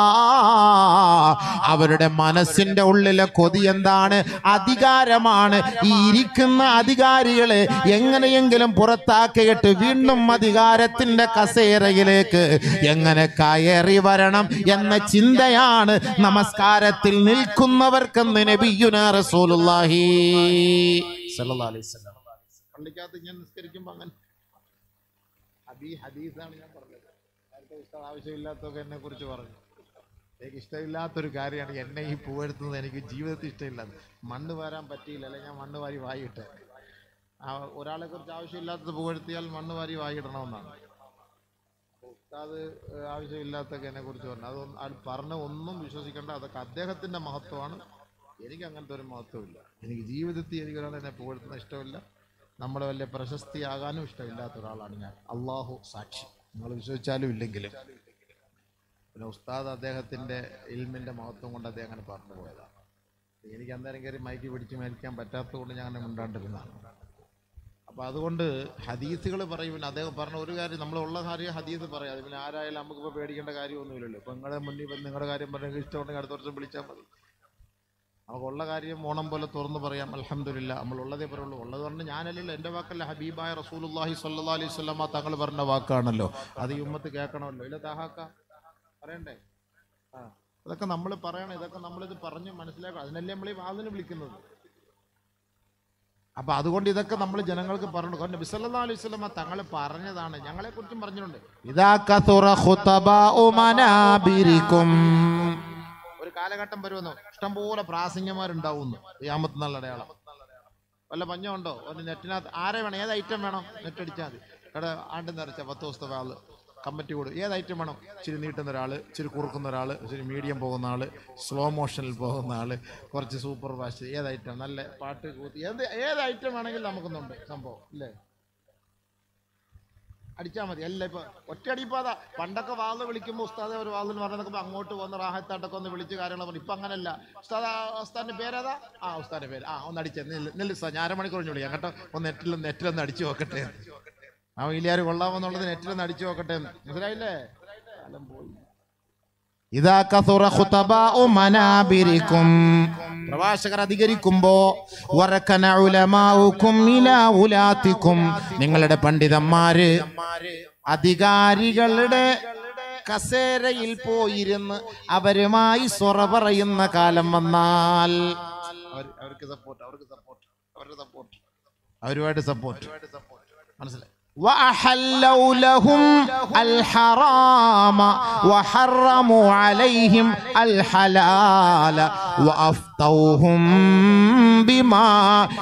അവരുടെ മനസ്സിന്റെ ഉള്ളിലെ കൊതി എന്താണ് അധികാരമാണ് ഈ ഇരിക്കുന്ന അധികാരികളെ എങ്ങനെയെങ്കിലും പുറത്താക്കിയിട്ട് വീണ്ടും അധികാരത്തിന്റെ കസേരയിലേക്ക് എങ്ങനെ കയറി വരണം എന്ന ചിന്തയാണ് നമസ്കാരത്തിൽ നിൽക്കുന്നവർക്കെന്ന് നബിയുന റസൂലുള്ളാഹി സല്ലല്ലാഹു അലൈഹി വസല്ലം പള്ളിക്കകത്ത് ഞാൻ നിസ്കരിക്കുമ്പോൾ അങ്ങനെ ഹദീ ഹദീസാണ് ഞാൻ പറഞ്ഞത് നേരത്തെ ഉസ്താദ് ആവശ്യമില്ലാത്തൊക്കെ എന്നെ കുറിച്ച് പറഞ്ഞു എനിക്ക് ഇഷ്ടമില്ലാത്തൊരു കാര്യമാണ് എന്നെ ഈ പൂവെടുത്തത് എനിക്ക് ജീവിതത്തിൽ ഇഷ്ടമില്ല മണ്ണ് വാരാൻ പറ്റിയില്ല അല്ലെങ്കിൽ ഞാൻ മണ്ണ് വാരി വായിട്ട് ആ ഒരാളെ കുറിച്ച് ആവശ്യമില്ലാത്തത് പുകഴ്ത്തിയാൽ മണ്ണ് വാരി വായിടണമെന്നാണ് അപ്പോൾ ഉസ്താദ് ഏഹ്, ആവശ്യമില്ലാത്തൊക്കെ എന്നെ കുറിച്ച് പറഞ്ഞു അത് അത് പറഞ്ഞ ഒന്നും വിശ്വസിക്കേണ്ട അതൊക്കെ അദ്ദേഹത്തിന്റെ മഹത്വമാണ് എനിക്ക് അങ്ങനത്തെ ഒരു മഹത്വമില്ല എനിക്ക് ജീവിതത്തിൽ എനിക്ക് ഒരാൾ എന്നെ പുകഴ്ത്തുന്ന ഇഷ്ടമില്ല നമ്മുടെ വലിയ പ്രശസ്തിയാകാനും ഇഷ്ടമില്ലാത്ത ഒരാളാണ് ഞാൻ അള്ളാഹു സാക്ഷി നിങ്ങൾ വിശ്വസിച്ചാലും ഇല്ലെങ്കിലും പിന്നെ ഉസ്താദ് അദ്ദേഹത്തിന്റെ ഇൽമിന്റെ മഹത്വം കൊണ്ട് അദ്ദേഹം അങ്ങനെ പറഞ്ഞു പോയതാണ് എനിക്ക് അന്നേരം കയറി മൈക്ക് പിടിച്ച് മേടിക്കാൻ പറ്റാത്തത് കൊണ്ട് ഞാൻ അങ്ങനെ മിണ്ടാണ്ടിരുന്നതാണ് അപ്പൊ അതുകൊണ്ട് ഹദീസുകൾ പറയും പിന്നെ അദ്ദേഹം പറഞ്ഞ ഒരു കാര്യം നമ്മളുള്ള കാര്യം ഹദീസ് പറയാം അത് പിന്നെ ആരായാലും നമുക്കിപ്പോൾ പേടിക്കേണ്ട കാര്യമൊന്നുമില്ലല്ലോ ഇപ്പൊ നിങ്ങളുടെ മുന്നിൽ വന്ന് നിങ്ങളുടെ കാര്യം പറഞ്ഞെങ്കിൽ ഇഷ്ടമുണ്ടെങ്കിൽ അടുത്ത വർഷം വിളിച്ചാൽ മതി നമുക്കുള്ള കാര്യം ഓണം പോലെ തുറന്ന് പറയാം അലഹമില്ല നമ്മൾ ഉള്ളതേ പറയുള്ളൂ ഉള്ളത് പറഞ്ഞ് ഞാനല്ലല്ലോ എൻ്റെ വാക്കല്ല ഹബീബായ റസൂലുല്ലാഹി സല്ലാ അലൈഹി സ്വലമ തങ്ങൾ പറഞ്ഞ വാക്കാണല്ലോ അത് ഈ ഉമ്മത്ത് കേൾക്കണമല്ലോ ഇല്ല താഹാക്ക പറയണ്ടേ ആ അതൊക്കെ നമ്മൾ പറയണം ഇതൊക്കെ നമ്മളിത് പറഞ്ഞ് മനസ്സിലാക്കണം അതിനല്ലേ നമ്മൾ ഈ വാതിന് വിളിക്കുന്നത് അപ്പൊ അതുകൊണ്ട് ഇതൊക്കെ നമ്മൾ ജനങ്ങൾക്ക് പറഞ്ഞു കാരണം ബിസല്ലാ അലൈഹി സ്വലമ തങ്ങൾ പറഞ്ഞതാണ് ഞങ്ങളെ കുറിച്ചും പറഞ്ഞിട്ടുണ്ട് ഇതാ കസുറ ഖുതബാഉ മനാബിരിക്കും ഒരു കാലഘട്ടം വരുമെന്നോ ഇഷ്ടംപോലെ പ്രാസംഗികമാരുണ്ടാവുന്നു യാമത്ത് നല്ല അടയാളം വല്ല പഞ്ഞമുണ്ടോ ഒരു നെറ്റിനകത്ത് ആരെ വേണം ഏത് ഐറ്റം വേണം നെറ്റ് അടിച്ചാൽ മതി ഇവിടെ ആണ്ട് നിറച്ച പത്ത് ദിവസത്തെ ആള് കമ്മിറ്റി കൂടും ഏത് ഐറ്റം വേണം ഇച്ചിരി നീട്ടുന്ന ഒരാൾ ഇച്ചിരി കുറുക്കുന്ന ഒരാൾ ഇച്ചിരി മീഡിയം പോകുന്ന ആൾ സ്ലോ മോഷനിൽ പോകുന്ന ആൾ കുറച്ച് സൂപ്പർ ഫാസ്റ്റ് ഏത് ഐറ്റം നല്ല പാട്ട് കൂത്തി ഏത് ഏത് ഐറ്റം വേണമെങ്കിലും നമുക്കൊന്നുണ്ട് സംഭവം ഇല്ലേ അടിച്ചാൽ മതി അല്ല ഇപ്പൊ ഒറ്റയടിപ്പാതാ പണ്ടൊക്കെ വാതിൽ വിളിക്കുമ്പോൾ ഉസ്താദെ ഒരു വാതിൽ എന്ന് പറഞ്ഞപ്പോൾ അങ്ങോട്ട് വന്ന് റാഹത്താട്ടൊക്കെ ഒന്ന് വിളിച്ച് കാര്യങ്ങൾ പറഞ്ഞു ഇപ്പൊ അങ്ങനല്ല ഉസ്താദ് ആ ഉസ്താദിന്റെ പേരേതാ ആ ഉസ്താദിന്റെ പേര് ആ ഒന്ന് അടിച്ചേ നെല്ല് നെല്ല് ഉസ്താദ് ഞാൻ അരമണിക്കൂർ കഴിഞ്ഞു വിളിക്കാം കേട്ടോ ഒന്ന് നെറ്റിൽ നെറ്റിലൊന്ന് അടിച്ചു നോക്കട്ടെ ആ വലിയാർ കൊള്ളാമെന്നുള്ളത് നെറ്റിലൊന്ന് അടിച്ചു നോക്കട്ടെ എന്ന്. മനസ്സിലായില്ലേ കാലം പോയി ഇതാ കസുറ ഖുതബാഉ മനാബിരിക്കും പ്രഭാഷകർ അധികരിക്കുമ്പോ വറക്കന ഉലമാഉക്കും ഇലാ ഉലാത്തിക്കും നിങ്ങളുടെ പണ്ഡിതന്മാര് അധികാരികളുടെ കസേരയിൽ പോയിരുന്ന് അവരുമായി സൊറ പറയുന്ന കാലം വന്നാൽ അവർ അവർക്ക് സപ്പോർട്ട് അവർക്ക് സപ്പോർട്ട് അവരുടെ സപ്പോർട്ട് അവരുമായിട്ട് സപ്പോർട്ട് മനസ്സിലായി وأحلوا لهم الحرام وحرموا عليهم الحلال وأفتوهم بما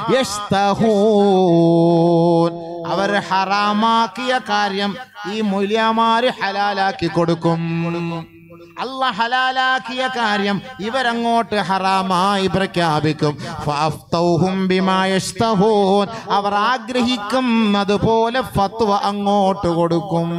يشتهون അവർ ഹറാമാക്കിയ കാര്യം ഈ മൂല്യമാര് ഹലാലാക്കി കൊടുക്കും അല്ല ഹലാലാക്കിയ കാര്യം ഇവരങ്ങോട്ട് ഹറാമായി പ്രഖ്യാപിക്കും ഫഅഫ്തൗഹും ബിമാ യഷ്തഹൂൻ. അവർ ആഗ്രഹിക്കുന്നത് പോലെ ഫത്വ അങ്ങോട്ട് കൊടുക്കും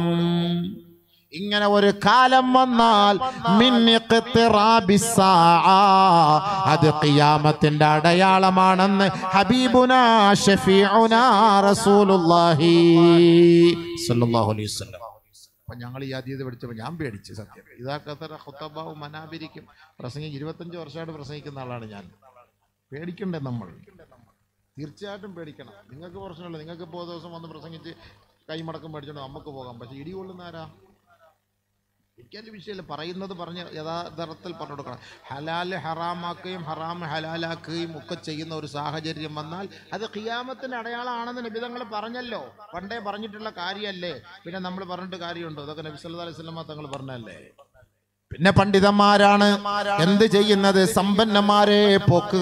ഇങ്ങനെ ഒരു കാലം വന്നാൽ മിൻ ഇഖ്തിറാബിസ് സാഅ. അത് ഖിയാമത്തിന്റെ അടയാളമാണെന്ന് ഹബീബുന ഷഫീഉന റസൂലുള്ളാഹി സ്വല്ലല്ലാഹു അലൈഹി വസല്ലം അപ്പൊ ഞങ്ങൾ ഈ അതീത് പഠിച്ചപ്പോൾ ഞാൻ പേടിച്ചു സത്യം ഇതാ കത്തറ ഹുത്തബാവും മനാബിരിക്കും പ്രസംഗി ഇരുപത്തഞ്ച് വർഷമായിട്ട് പ്രസംഗിക്കുന്ന ആളാണ് ഞാൻ പേടിക്കണ്ടേ നമ്മൾ തീർച്ചയായിട്ടും പേടിക്കണം നിങ്ങൾക്ക് പ്രശ്നമില്ല നിങ്ങൾക്ക് ഇപ്പോൾ ദിവസം വന്ന് പ്രസംഗിച്ച് കൈമടക്കം മേടിച്ചോണ്ട് നമുക്ക് പോകാം പക്ഷെ ഇടി കൊള്ളുന്ന ആരാ എനിക്കതിൻ്റെ വിഷയമില്ല പറയുന്നത് പറഞ്ഞ് യഥാർത്ഥത്തിൽ പറഞ്ഞു കൊടുക്കണം ഹലാൽ ഹറാമാക്കുകയും ഹറാം ഹലാലാക്കുകയും ഒക്കെ ചെയ്യുന്ന ഒരു സാഹചര്യം വന്നാൽ അത് ഖിയാമത്തിൻ്റെ അടയാളമാണെന്ന് നബിതങ്ങൾ പറഞ്ഞല്ലോ പണ്ടേ പറഞ്ഞിട്ടുള്ള കാര്യമല്ലേ പിന്നെ നമ്മൾ പറഞ്ഞിട്ട് കാര്യമുണ്ടോ അതൊക്കെ നബി സല്ലല്ലാഹു അലൈഹി വസല്ലമ തങ്ങൾ പറഞ്ഞല്ലേ പിന്നെ പണ്ഡിതന്മാരാണ് എന്ത് ചെയ്യുന്നത് സമ്പന്നന്മാരെ പൊക്കുക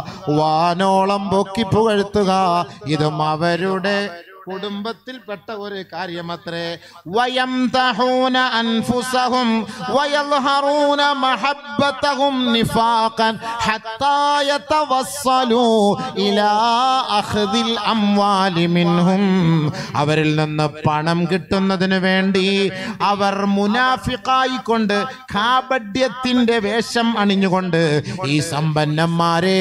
വാനോളം പൊക്കി പുകഴ്ത്തുക ഇതും അവരുടെ കുടുംബത്തിൽപ്പെട്ട ഒരു കാര്യമത്രേ ويمدحون أنفسهم ويظهرون محبتهم نفاقا حتى يتوصلوا إلى أخذ الأموال منهم അവരിൽ നിന്ന് പണം കിട്ടുന്നതിന് വേണ്ടി അവർ മുനാഫിക്കായിക്കൊണ്ട് കാപഡ്യത്തിന്റെ വേഷം അണിഞ്ഞുകൊണ്ട് ഈ സമ്പന്നന്മാരെ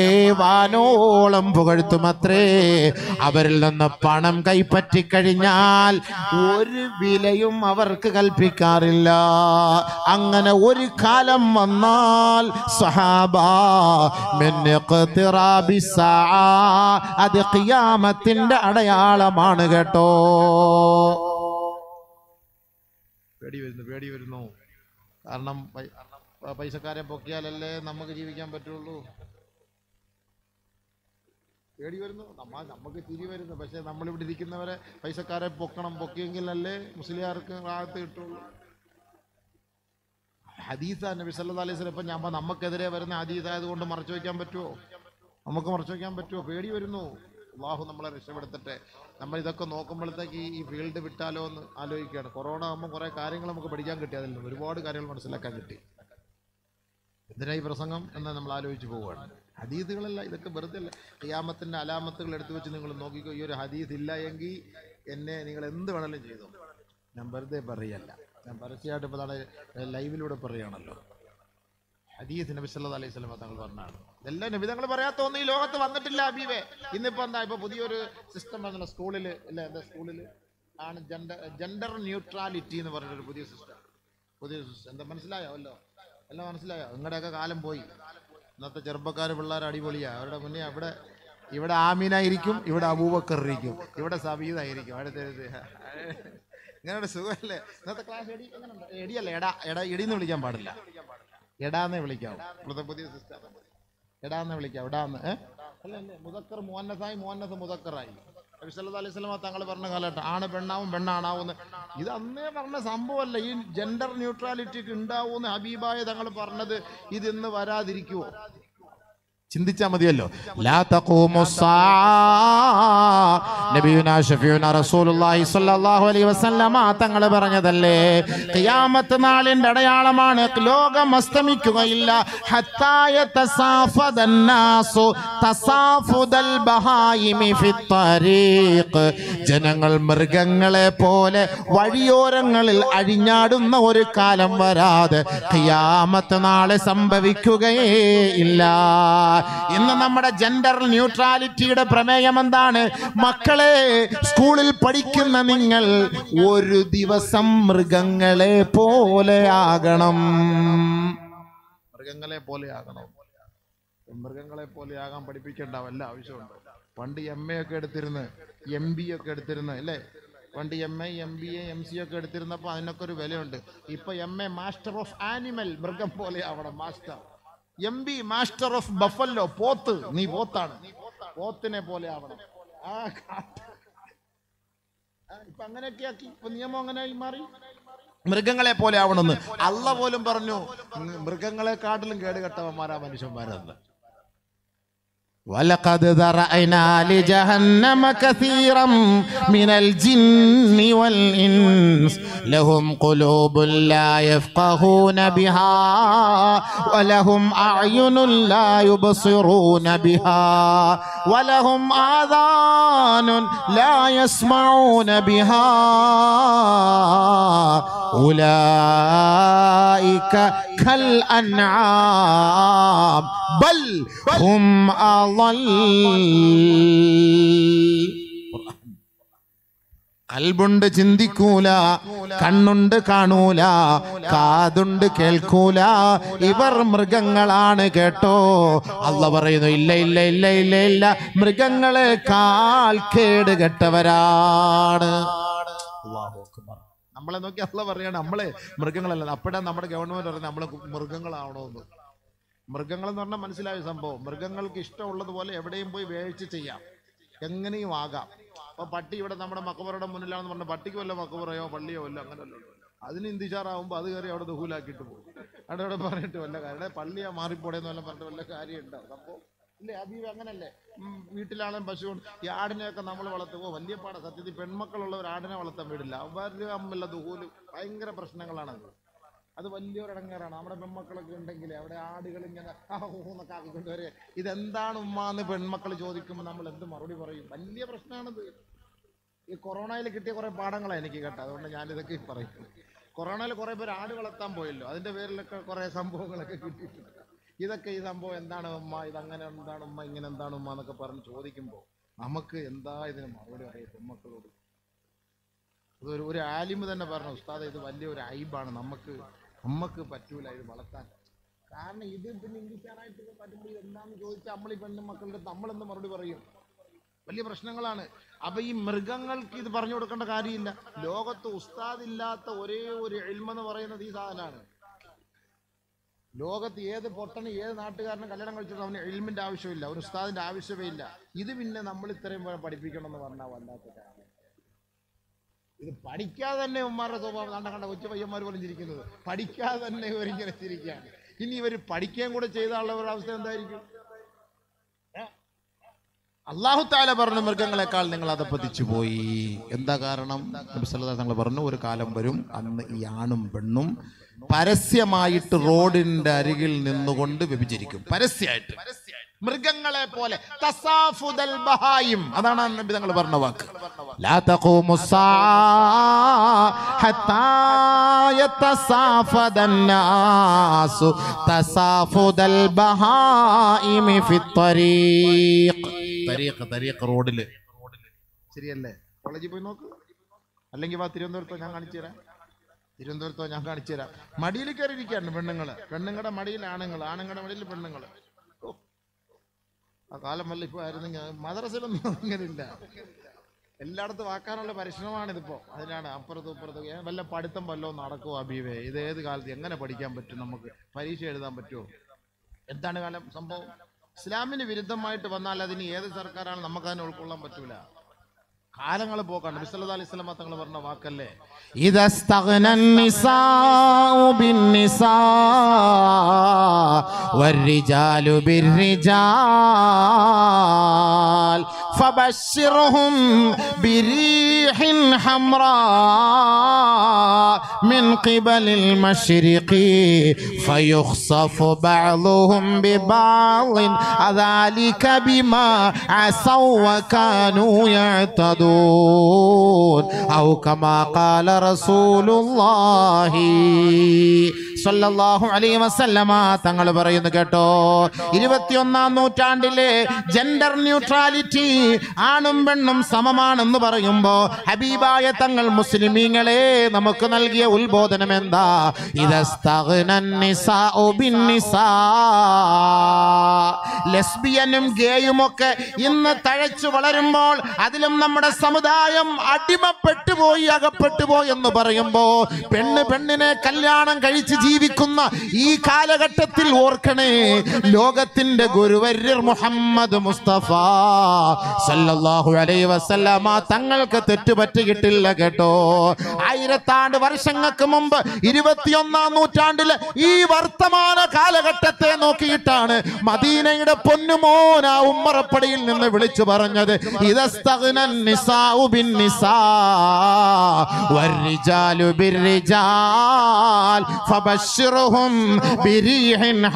വാനോളം പുകഴ്ത്തുമത്രേ അവരിൽ നിന്ന് പണം കൈപ്പറ്റിക്കഴിഞ്ഞാൽ ഒരു വിലയും അവർക്ക് കൽപ്പിക്കാറില്ല അങ്ങനെ ഒരു കാലം വന്നാൽ സഹാബ മിൻ ഇഖ്തിറാബി സാഅ. അത് ഖിയാമത്തിന്റെ അടയാളമാണ് കേട്ടോ പേടി വരുന്നു പേടി വരുന്നു കാരണം പൈ- പ- പൈസക്കാരെ പൊക്കിയാലല്ലേ നമുക്ക് ജീവിക്കാൻ പറ്റുള്ളൂ പേടി വരുന്നു നമ്മ നമുക്ക് ചിരി വരുന്നു പക്ഷെ നമ്മളിവിടെ ഇരിക്കുന്നവരെ പൈസക്കാരെ പൊക്കണം പൊക്കിയെങ്കിലല്ലേ മുസ്ലിയാർക്ക് ഭാഗത്ത് കിട്ടുള്ളൂ ഹദീസ നബി സല്ലല്ലാഹു അലൈഹി വസല്ലം ഇപ്പം ഞാൻ പറഞ്ഞ നമുക്കെതിരെ വരുന്ന ഹദീസ് ആയതുകൊണ്ട് മറച്ചു വയ്ക്കാൻ പറ്റുമോ നമുക്ക് മറച്ചു വയ്ക്കാൻ പറ്റുമോ പേടി വരുന്നു അള്ളാഹു നമ്മളെ രക്ഷപ്പെടുത്തട്ടെ നമ്മൾ ഇതൊക്കെ നോക്കുമ്പോഴത്തേക്ക് ഈ- ഈ ഫീൽഡ് വിട്ടാലോ എന്ന് ആലോചിക്കുകയാണ് കൊറോണ ആകുമ്പോൾ കുറേ കാര്യങ്ങൾ നമുക്ക് പഠിക്കാൻ കിട്ടി അതിൽ നിന്ന് ഒരുപാട് കാര്യങ്ങൾ മനസ്സിലാക്കാൻ കിട്ടി എന്തിനാ ഈ പ്രസംഗം എന്ന് നമ്മൾ ആലോചിച്ച് പോവുകയാണ് ഹദീസുകളല്ല ഇതൊക്കെ വെറുതെ അല്ല ഖിയാമത്തിൻ്റെ അലാമത്തുകൾ എടുത്തു വെച്ച് നിങ്ങൾ നോക്കിക്കോ ഈ ഒരു ഹദീസ് ഇല്ല എങ്കിൽ എന്നെ നിങ്ങൾ എന്ത് വേണമെങ്കിലും ചെയ്തോ ഞാൻ വെറുതെ പറയല്ല ഞാൻ പരസ്യമായിട്ട് ഇപ്പോൾ നാളെ ലൈവിലൂടെ പറയുകയാണല്ലോ ഹദീസ് നബി സല്ലല്ലാഹു അലൈഹി വസല്ലം തങ്ങൾ പറഞ്ഞാണ് ഇതെല്ലാം നബി തങ്ങൾ പറയാത്തൊന്നും ഈ ലോകത്ത് വന്നിട്ടില്ല അബീബെ ഇന്നിപ്പോ എന്താ ഇപ്പൊ പുതിയൊരു സിസ്റ്റം വന്നല്ലോ സ്കൂളിൽ ഇല്ല എന്താ സ്കൂളിൽ ആണ് ജെൻഡർ ജെൻഡർ ന്യൂട്രാലിറ്റി എന്ന് പറഞ്ഞൊരു പുതിയ സിസ്റ്റം പുതിയ സിസ്റ്റം എന്താ മനസ്സിലായോ അല്ലോ എല്ലാം മനസ്സിലായോ നിങ്ങളുടെയൊക്കെ കാലം പോയി ഇന്നത്തെ ചെറുപ്പക്കാർ പിള്ളേർ അടിപൊളിയാ അവരുടെ മുന്നേ അവിടെ ഇവിടെ ആമീനായിരിക്കും ഇവിടെ അബൂബക്കർ ഇരിക്കും ഇവിടെ സബീദായിരിക്കും അടുത്തടുത്ത് ഇങ്ങനെ സുഖമല്ലേ ഇന്നത്തെ ക്ലാസ് എടി എങ്ങനെയുണ്ട്? എടിയല്ല എടാ എടാ എടിന്ന് വിളിക്കാൻ പാടില്ല എടാന്നേ വിളിക്കാവൂ ഇപ്പോഴത്തെ പുതിയ സിസ്റ്റം എടാന്ന് വിളിക്കാം എടാന്ന് ഏ അല്ല അല്ലേ മുതക്കർ മോഹന്നസായി മോഹന്നസ് മുതക്കറായി നബി സല്ലല്ലാഹു അലൈഹി വസല്ലമ തങ്ങൾ പറഞ്ഞ കാലഘട്ടം ആണ് പെണ്ണാവും പെണ്ണാണാവുന്ന് ഇത് അന്നേ പറഞ്ഞ സംഭവമല്ല ഈ ജെൻഡർ ന്യൂട്രാലിറ്റിക്ക് ഉണ്ടാവൂന്ന് ഹബീബായ തങ്ങൾ പറഞ്ഞത് ഇത് ഇന്ന് വരാതിരിക്കുവോ ചിന്തിച്ചാ മതിയല്ലോ ലാ തഖൂമു നബിയുനാ ഷഫീഉനാ റസൂലുള്ളാഹി സ്വല്ലല്ലാഹു അലൈഹി വസല്ലമ തങ്ങൾ പറഞ്ഞതല്ലേ ഖിയാമത്ത് നാളിന്റെ അടയാളമാണ് ലോകം അസ്തമിക്കുകയില്ല ഹത്താ യതസാഫദന്നാസു തസാഫുദൽ ബഹായിമി ഫിത്തരീഖ് ജനങ്ങൾ മൃഗങ്ങളെ പോലെ വഴിയോരങ്ങളിൽ അഴിഞ്ഞാടുന്ന ഒരു കാലം വരാതെ ഖിയാമത്ത് നാളെ സംഭവിക്കുകയേ ഇല്ല ഇന്ന് നമ്മുടെ ജെൻഡർ ന്യൂട്രാലിറ്റിയുടെ പ്രമേയം എന്താണ് മക്കളെ സ്കൂളിൽ പഠിക്കുന്ന നിങ്ങൾ ഒരു ദിവസം മൃഗങ്ങളെ പോലെ ആകണം മൃഗങ്ങളെ പോലെ ആകണം മൃഗങ്ങളെ പോലെ ആകാൻ പഠിപ്പിക്കേണ്ട വല്ല ആവശ്യമുണ്ടോ പണ്ട് എം എ ഒക്കെ എടുത്തിരുന്ന് എം ബി ഒക്കെ എടുത്തിരുന്ന് അല്ലേ പണ്ട് M A M B A M C ഒക്കെ എടുത്തിരുന്നപ്പോൾ അതിനൊക്കെ ഒരു വിലയുണ്ട് ഇപ്പൊ M A master of animal മൃഗം പോലെ ആവണം master M B master of buffalo പോത്ത് നീ പോത്താണ് പോത്തിനെ പോലെ ആവണം ആ കാട്ട്. ആ, ഇപ്പൊ അങ്ങനെയൊക്കെ ആക്കി ഇപ്പൊ നിയമം അങ്ങനെയായി മാറി മൃഗങ്ങളെ പോലെ ആവണമെന്ന് അല്ല പോലും പറഞ്ഞു മൃഗങ്ങളെക്കാട്ടിലും കേടുകെട്ടവന്മാരാ മനുഷ്യന്മാരെന്ന് ولقد ذرأنا لجهنم كثيرا من الجن والإنس لهم قلوب لا يفقهون بها ولهم أعين لا يبصرون بها ولهم آذان لا يسمعون بها أولئك كالأنعام بل هم أضل കൽബുണ്ട് ചിന്തിക്കൂല കണ്ണുണ്ട് കാണൂല കാതുണ്ട് കേൾക്കൂല ഇവർ മൃഗങ്ങളാണ് കേട്ടോ അല്ല പറയുന്നു ഇല്ല ഇല്ല ഇല്ല ഇല്ല ഇല്ല മൃഗങ്ങളെ കാൽ കേട് കെട്ടവരാണ് നമ്മളെ നോക്കി അല്ല പറയാണ് നമ്മളെ മൃഗങ്ങളല്ല അപ്പോഴാണ് നമ്മുടെ ഗവൺമെന്റ് പറയുന്നത് നമ്മളെ മൃഗങ്ങളാവണമെന്ന് മൃഗങ്ങൾ എന്ന് പറഞ്ഞാൽ മനസ്സിലായ സംഭവം മൃഗങ്ങൾക്ക് ഇഷ്ടമുള്ളതുപോലെ എവിടെയും പോയി വേഴ്ച ചെയ്യാം എങ്ങനെയും ആകാം അപ്പൊ പട്ടി ഇവിടെ നമ്മുടെ മക്കബറയുടെ മുന്നിലാണെന്ന് പറഞ്ഞ പട്ടിക്ക് വല്ല മക്കബറയോ പള്ളിയോ വല്ല അങ്ങനെ വല്ലതും ഉണ്ടോ? അതിന് ഇന്തിഷാറാവുമ്പോൾ അത് കയറി അവിടെ ദുഹൂലാക്കിയിട്ട് പോകും അവിടെ അവിടെ പറഞ്ഞിട്ട് വല്ല കാര്യം പള്ളിയാ മാറിപ്പോടേന്ന് വല്ല പറഞ്ഞിട്ട് വല്ല കാര്യം ഉണ്ടോ സംഭവം ഇല്ലേ അബീബ് അങ്ങനല്ലേ ഉം, വീട്ടിലാണെങ്കിലും പശു കൊണ്ട് ഈ ആടിനെയൊക്കെ നമ്മൾ വളർത്തുമ്പോൾ വലിയ പാട സത്യത്തിൽ പെൺമക്കളുള്ള ഒരു ആടിനെ വളർത്താൻ വീടില്ല അവര് തമ്മിലുള്ള ദുഹൂല് ഭയങ്കര പ്രശ്നങ്ങളാണത് അത് വലിയൊരു ഇടങ്ങേറാണ് നമ്മുടെ പെൺമക്കളൊക്കെ ഉണ്ടെങ്കിൽ അവിടെ ആടുകൾ ഇങ്ങനെ ആ ഹൂ എന്നൊക്കെ ആക്കിക്കൊണ്ട് വരെ ഇതെന്താണ് ഉമ്മ എന്ന് പെൺമക്കൾ ചോദിക്കുമ്പോൾ നമ്മൾ എന്ത് മറുപടി പറയും വലിയ പ്രശ്നമാണിത് ഈ കൊറോണയിൽ കിട്ടിയ കുറെ പാഠങ്ങളാണ് എനിക്ക് കേട്ടോ അതുകൊണ്ട് ഞാനിതൊക്കെ പറയും കൊറോണയിൽ കുറെ പേര് ആട് വളർത്താൻ പോയല്ലോ അതിന്റെ പേരിലൊക്കെ കുറെ സംഭവങ്ങളൊക്കെ കിട്ടിയിട്ടുണ്ട് ഇതൊക്കെ ഈ സംഭവം എന്താണ് ഉമ്മ ഇതങ്ങനെ എന്താണ് ഉമ്മ ഇങ്ങനെ എന്താണ് ഉമ്മ എന്നൊക്കെ പറഞ്ഞ് ചോദിക്കുമ്പോൾ നമുക്ക് എന്താ ഇതിന് മറുപടി അറിയാം പെൺമക്കളോട് അതൊരു ഒരു ആലിമ് തന്നെ പറഞ്ഞു ഉസ്താദ് ഇത് വലിയൊരു ഐബാണ് നമുക്ക് നമുക്ക് പറ്റൂല ഇത് വളർത്താൻ കാരണം ഇത് പിന്നെ ഇംഗ്ലീഷാറായിട്ട് പറ്റുമ്പോൾ ഇത് എന്താണെന്ന് ചോദിച്ചാൽ നമ്മൾ ഈ പെണ്ണും മക്കളുടെ നമ്മളെന്ന് മറുപടി പറയും വലിയ പ്രശ്നങ്ങളാണ് അപ്പൊ ഈ മൃഗങ്ങൾക്ക് ഇത് പറഞ്ഞു കൊടുക്കേണ്ട കാര്യമില്ല ലോകത്ത് ഉസ്താദില്ലാത്ത ഒരേ ഒരു എൽമെന്ന് പറയുന്നത് ഈ സാധനമാണ് ലോകത്ത് ഏത് പൊട്ടന് ഏത് നാട്ടുകാരനും കല്യാണം കഴിച്ചിട്ട് അവന് എൽമിന്റെ ആവശ്യമില്ല ഒരു ഉസ്താദിന്റെ ആവശ്യമേ ഇല്ല ഇത് പിന്നെ നമ്മൾ ഇത്രയും പോലെ പഠിപ്പിക്കണം എന്ന് പറഞ്ഞാൽ വല്ലാത്ത കാര്യം ഇത് പഠിക്കാതെ തന്നെ ഉമ്മാരുടെ സ്വഭാവം കണ്ട കണ്ട കൊച്ചു പയ്യന്മാർ പോലും ചിരിക്കുന്നത് പഠിക്കാതെ തന്നെ ഇവരിങ്ങനെ ചിരിക്കുകയാണ് ഇനി ഇവർ പഠിക്കുകയും കൂടെ ചെയ്താലുള്ള ഒരു അവസ്ഥ എന്തായിരിക്കും അള്ളാഹു താല പറഞ്ഞ മൃഗങ്ങളെക്കാൾ നിങ്ങൾ അതപ്പതിച്ചു പോയി എന്താ കാരണം നബി സല്ലല്ലാഹു അലൈഹി വസല്ലം പറഞ്ഞു ഒരു കാലം വരും അന്ന് ഈ ആണും പെണ്ണും പരസ്യമായിട്ട് റോഡിന്റെ അരികിൽ നിന്നുകൊണ്ട് വ്യഭിചരിക്കും പരസ്യമായിട്ട് മൃഗങ്ങളെ പോലെ തസാഫുദൽ ബഹായിം അതാണ് നബി തങ്ങൾ പറഞ്ഞ വാക്ക് ലാ തഖൂമു ഹത്താ യതസാഫദൻ നാസു തസാഫുദൽ ബഹായിമി ഫിത്തരീഖ് തരീഖ് തരീഖ് റോഡില് ശരിയല്ലേ കോളേജിൽ പോയി നോക്ക് അല്ലെങ്കിൽ വാ തിരുവനന്തപുരത്തോ ഞാൻ കാണിച്ചു തരാം തിരുവനന്തപുരത്തോ ഞാൻ കാണിച്ചു തരാം മടിയിൽ കയറി ഇരിക്കുകയാണ് പെണ്ണുങ്ങള് പെണ്ണുങ്ങളുടെ മടിയിൽ ആണുങ്ങൾ ആണുങ്ങളുടെ മടിയിൽ പെണ്ണുങ്ങൾ ആ കാലം വല്ല ഇപ്പോൾ ആയിരുന്നെങ്കിൽ മദ്രസയിലൊന്നും അങ്ങനെയില്ല എല്ലായിടത്തും ആക്കാനുള്ള പരിശ്രമമാണിതിപ്പോൾ അതിനാണ് അപ്പുറത്തും ഇപ്പുറത്തും ഏ, വല്ല പഠിത്തം വല്ലതും നടക്കുമോ അബീവേ ഇത് ഏത് കാലത്ത് എങ്ങനെ പഠിക്കാൻ പറ്റും നമുക്ക് പരീക്ഷ എഴുതാൻ പറ്റുമോ എന്താണ് കാലം സംഭവം ഇസ്ലാമിന് വിരുദ്ധമായിട്ട് വന്നാൽ അതിന് ഏത് സർക്കാരാണ് നമുക്ക് അതിനെ ഉൾക്കൊള്ളാൻ പറ്റൂല കാലങ്ങൾ പോക്കാണ് ബിസ്വല്ലാ അലൈഹി സ്വലമ തങ്ങൾ പറഞ്ഞ വാക്കല്ലേ إذا استغنى النساء بالنساء والرجال بالرجال فبشرهم بريح حمراء من قبل المشرق فيخصف بعضهم ببعض ذلك بما عصوا وكانوا يعتدون أو كما قال رسول الله സല്ലല്ലാഹു അലൈഹി വസല്ലമ തങ്ങൾ പറയുന്നു കേട്ടോ ഇരുപത്തിയൊന്നാം നൂറ്റാണ്ടിലെ ജെൻഡർ ന്യൂട്രാലിറ്റി ആണും പെണ്ണും സമമാണെന്ന് പറയുമ്പോ ഹബീബായ തങ്ങൾ മുസ്ലിമീങ്ങളെ നമുക്ക് നൽകിയ ഉത്ബോധനം എന്താ ഇതസ്തഗ്നൻ നിസാഉ ബിന്നിസാ. ലെസ്ബിയനും ഗേയും ഒക്കെ ഇന്ന് തഴച്ചു വളരുമ്പോൾ അതിലും നമ്മുടെ സമുദായം അടിമപ്പെട്ടു പോയി അകപ്പെട്ടു പോയി എന്ന് പറയുമ്പോ പെണ്ണ് പെണ്ണിനെ കല്യാണം കഴിച്ച് ജീവിക്കുന്ന ഈ കാലഘട്ടത്തിൽ ഓർക്കണേ ലോകത്തിന്റെ ഗുരുവര്യർ മുഹമ്മദ് മുസ്തഫ സല്ലല്ലാഹു അലൈഹി വസല്ലമ തങ്ങൾക്ക് തെറ്റുപറ്റിയിട്ടില്ല കേട്ടോ ആയിരത്താണ്ട് വർഷങ്ങൾക്ക് മുമ്പ് ഇരുപത്തിയൊന്നാം നൂറ്റാണ്ടിലെ ഈ വർത്തമാന കാലഘട്ടത്തെ നോക്കിയിട്ടാണ് മദീനയുടെ പൊന്നുമോന ഉമ്മറപ്പടിയിൽ നിന്ന് വിളിച്ചു പറഞ്ഞത് ഇതസ്തഗ്നൻ നിസാഉ ബിന്നിസാ والرجال بالرجال فبشرهم بريح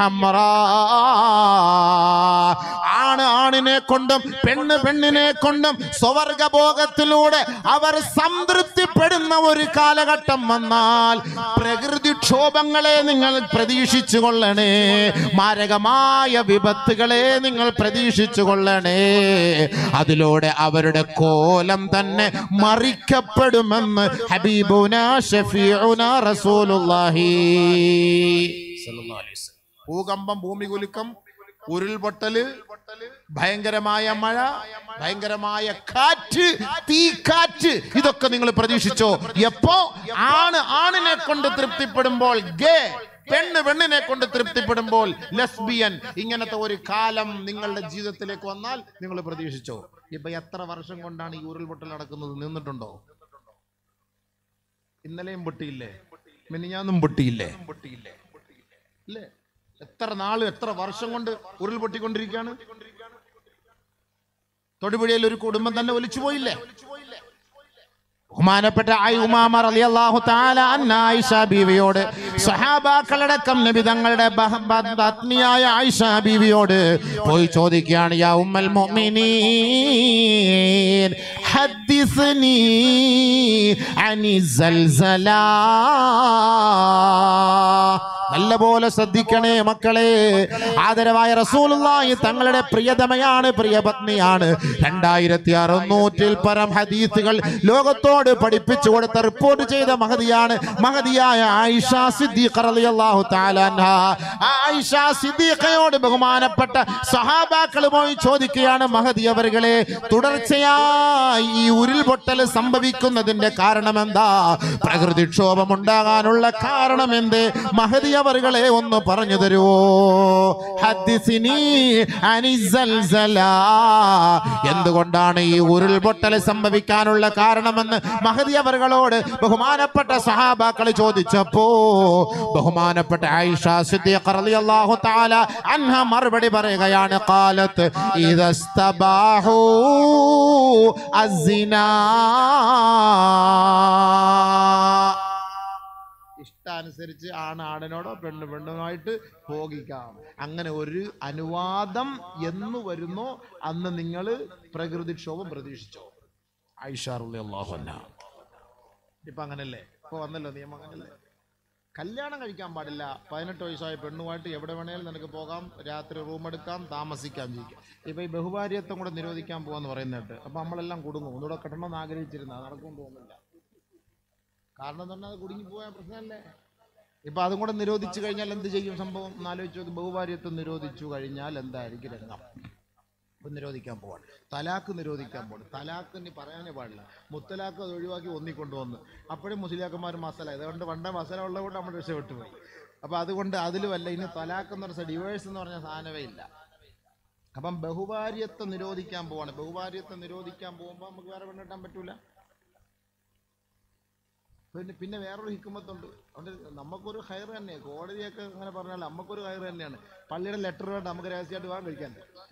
حمراء ആണ് ആണിനെ കൊണ്ടും പെണ്ണ് പെണ്ണിനെ കൊണ്ടും സ്വവർഗഭോഗത്തിലൂടെ അവർ സംതൃപ്തിപ്പെടുന്ന ഒരു കാലഘട്ടം വന്നാൽ പ്രകൃതിക്ഷോഭങ്ങളെ നിങ്ങൾ പ്രതീക്ഷിച്ചു കൊള്ളണേ മാരകമായ വിപത്തുകളെ നിങ്ങൾ പ്രതീക്ഷിച്ചു കൊള്ളണേ അതിലൂടെ അവരുടെ കോലം തന്നെ മറിക്കപ്പെടുമെന്ന് ഹബീബുന ഷഫീഉന റസൂലുള്ളാഹി സല്ലല്ലാഹു അലൈഹി വസല്ലം ഭൂകമ്പം ഭൂമി കുലുക്കം ഉരുൾപൊട്ടല് ഭയങ്കരമായ മഴ ഭയങ്കരമായ കാറ്റ് തീക്കാറ്റ് ഇതൊക്കെ നിങ്ങൾ പ്രതീക്ഷിച്ചോ എപ്പോ ആണ് ആണിനെ കൊണ്ട് തൃപ്തിപ്പെടുമ്പോൾ ഗേ പെണ്ണ് പെണ്ണിനെ കൊണ്ട് തൃപ്തിപ്പെടുമ്പോൾ ലെസ്ബിയൻ ഇങ്ങനത്തെ ഒരു കാലം നിങ്ങളുടെ ജീവിതത്തിലേക്ക് വന്നാൽ നിങ്ങൾ പ്രതീക്ഷിച്ചോ ഇപ്പൊ എത്ര വർഷം കൊണ്ടാണ് ഈ ഉരുൾപൊട്ടൽ നടക്കുന്നത് നിന്നിട്ടുണ്ടോ ഇന്നലെയും പൊട്ടിയില്ലേ മിനിഞ്ഞാന്നും പൊട്ടിയില്ലേ ഇല്ലേ എത്ര നാള് എത്ര വർഷം കൊണ്ട് ഉരുൾപൊട്ടിക്കൊണ്ടിരിക്കുകയാണ് തൊടുപുഴയിൽ ഒരു കുടുംബം തന്നെ ഒലിച്ചു പോയില്ലേ ബഹുമാനപ്പെട്ട ആയി ഉമാമ റളിയല്ലാഹു തആല അന്ന ആയിഷ ബീവിയോട് സഹാബാക്കളടക്കം നബി തങ്ങളുടെ ബഹ- ബ- പത്നിയായ ആയിഷ ബീവിയോട് പോയി ചോദിക്കുകയാണ് യാ ഉമ്മൽ മുഅ്മിനീൻ ഹദ്ദിസ്നി അനി സൽസലാ നല്ലപോലെ ശ്രദ്ധിക്കണേ മക്കളെ ആദരവായ റസൂലുള്ളാഹി തങ്ങളുടെ പ്രിയതമയാണ് പ്രിയപത്നിയാണ് രണ്ടായിരത്തി അറുന്നൂറ്റിൽ പരം ഹദീസുകൾ ലോകത്തോട് പഠിപ്പിച്ചു കൊടുത്ത റിപ്പോർട്ട് ചെയ്ത മഹതിയാണ് മഹതിയായ ആയിഷ സിദ്ദീഖ റളിയല്ലാഹു തആല അൻഹ ആ ആയിഷ സിദ്ദീഖയോട് ബഹുമാനപ്പെട്ട സഹാബാക്കൾ പോയി ചോദിക്കുകയാണ് മഹദി അവരുകളെ തുടർച്ചയായി ഈ ഉരുൾപൊട്ടൽ സംഭവിക്കുന്നതിന്റെ കാരണം എന്താ പ്രകൃതിക്ഷോഭം ഉണ്ടാകാനുള്ള കാരണം എന്ത് മഹദി അവരുകളെ ഒന്ന് പറഞ്ഞു തരുവോ ഹദ്ദിസിനി അനി സൽസല. എന്തുകൊണ്ടാണ് ഈ ഉരുൾപൊട്ടൽ സംഭവിക്കാനുള്ള കാരണമെന്ന് മഹദി അവരുകളോട് ബഹുമാനപ്പെട്ട സഹാബാക്കൾ ചോദിച്ചപ്പോ ബഹുമാനപ്പെട്ട ആയിഷ സിദ്ദീഖ റളിയല്ലാഹു തആല അൻഹ മറുപടി പറയുകയാണ് കാലത്ത് ഇദസ്തബാഹു അസ്സിനാ ഇഷ്ടാനുസരിച്ച് ആണ് ആടിനോടോ പെണ്ണ് പെണ്ണുമായിട്ട് ഭോഗിക്കാം അങ്ങനെ ഒരു അനുവാദം എന്ന് വരുന്നോ അന്ന് നിങ്ങൾ പ്രകൃതിക്ഷോഭം പ്രതീക്ഷിച്ചോ ഐഷാറുള്ള അള്ളാഹുല്ല ഇപ്പൊ അങ്ങനല്ലേ ഇപ്പൊ വന്നല്ലോ നിയമം അങ്ങനല്ലേ കല്യാണം കഴിക്കാൻ പാടില്ല പതിനെട്ട് വയസ്സായ പെണ്ണുമായിട്ട് എവിടെ വേണേലും നിനക്ക് പോകാം രാത്രി റൂം എടുക്കാം താമസിക്കാം ജീവിക്കാം ഇപ്പൊ ഈ ബഹുഭാര്യത്വം കൂടെ നിരോധിക്കാൻ പോകാന്ന് പറയുന്നിട്ട് അപ്പൊ നമ്മളെല്ലാം കുടുങ്ങും ഒന്നുകൂടെ കെട്ടണമെന്ന് ആഗ്രഹിച്ചിരുന്ന നടക്കും തോന്നുന്നില്ല കാരണം എന്ന് പറഞ്ഞാൽ അത് കുടുങ്ങി പോയാൽ പ്രശ്നമല്ലേ ഇപ്പൊ അതും കൂടെ നിരോധിച്ചു കഴിഞ്ഞാൽ എന്ത് ചെയ്യും സംഭവം എന്നാലോചിച്ച് നോക്ക് ബഹുഭാര്യത്വം നിരോധിച്ചു കഴിഞ്ഞാൽ എന്തായിരിക്കും രംഗം ഇപ്പം നിരോധിക്കാൻ പോവാണ് തലാക്ക് നിരോധിക്കാൻ പോവാണ് തലാക്ക് ഇനി പറയാനേ പാടില്ല മുത്തലാക്ക് അത് ഒഴിവാക്കി ഒന്നിക്കൊണ്ടുവന്ന് അപ്പോഴും മുസ്ലിയാക്കന്മാർ മസാല അതുകൊണ്ട് പണ്ടേ മസാല ഉള്ളതുകൊണ്ട് നമ്മൾ രക്ഷപ്പെട്ടു പോയി അപ്പോൾ അതുകൊണ്ട് അതിലുമല്ല ഇനി തലാക്ക് എന്ന് പറഞ്ഞ ഡിവേഴ്സ് എന്ന് പറഞ്ഞ സാധനമേ ഇല്ല അപ്പം ബഹുഭാര്യത്വം നിരോധിക്കാൻ പോവാണ് ബഹുഭാര്യത്വം നിരോധിക്കാൻ പോകുമ്പോൾ നമുക്ക് വേറെ പെണ്ണിട്ടാൻ പറ്റൂല പിന്നെ പിന്നെ വേറൊരു ഹിക്കുമത്തുണ്ട് അതുകൊണ്ട് നമുക്കൊരു ഹയർ തന്നെ കോടതിയൊക്കെ അങ്ങനെ പറഞ്ഞാൽ നമുക്കൊരു ഹയർ തന്നെയാണ് പള്ളിയുടെ ലെറ്റർ വേണ്ട നമുക്ക് രഹസ്യമായിട്ട് വാങ്ങാൻ കഴിക്കാൻ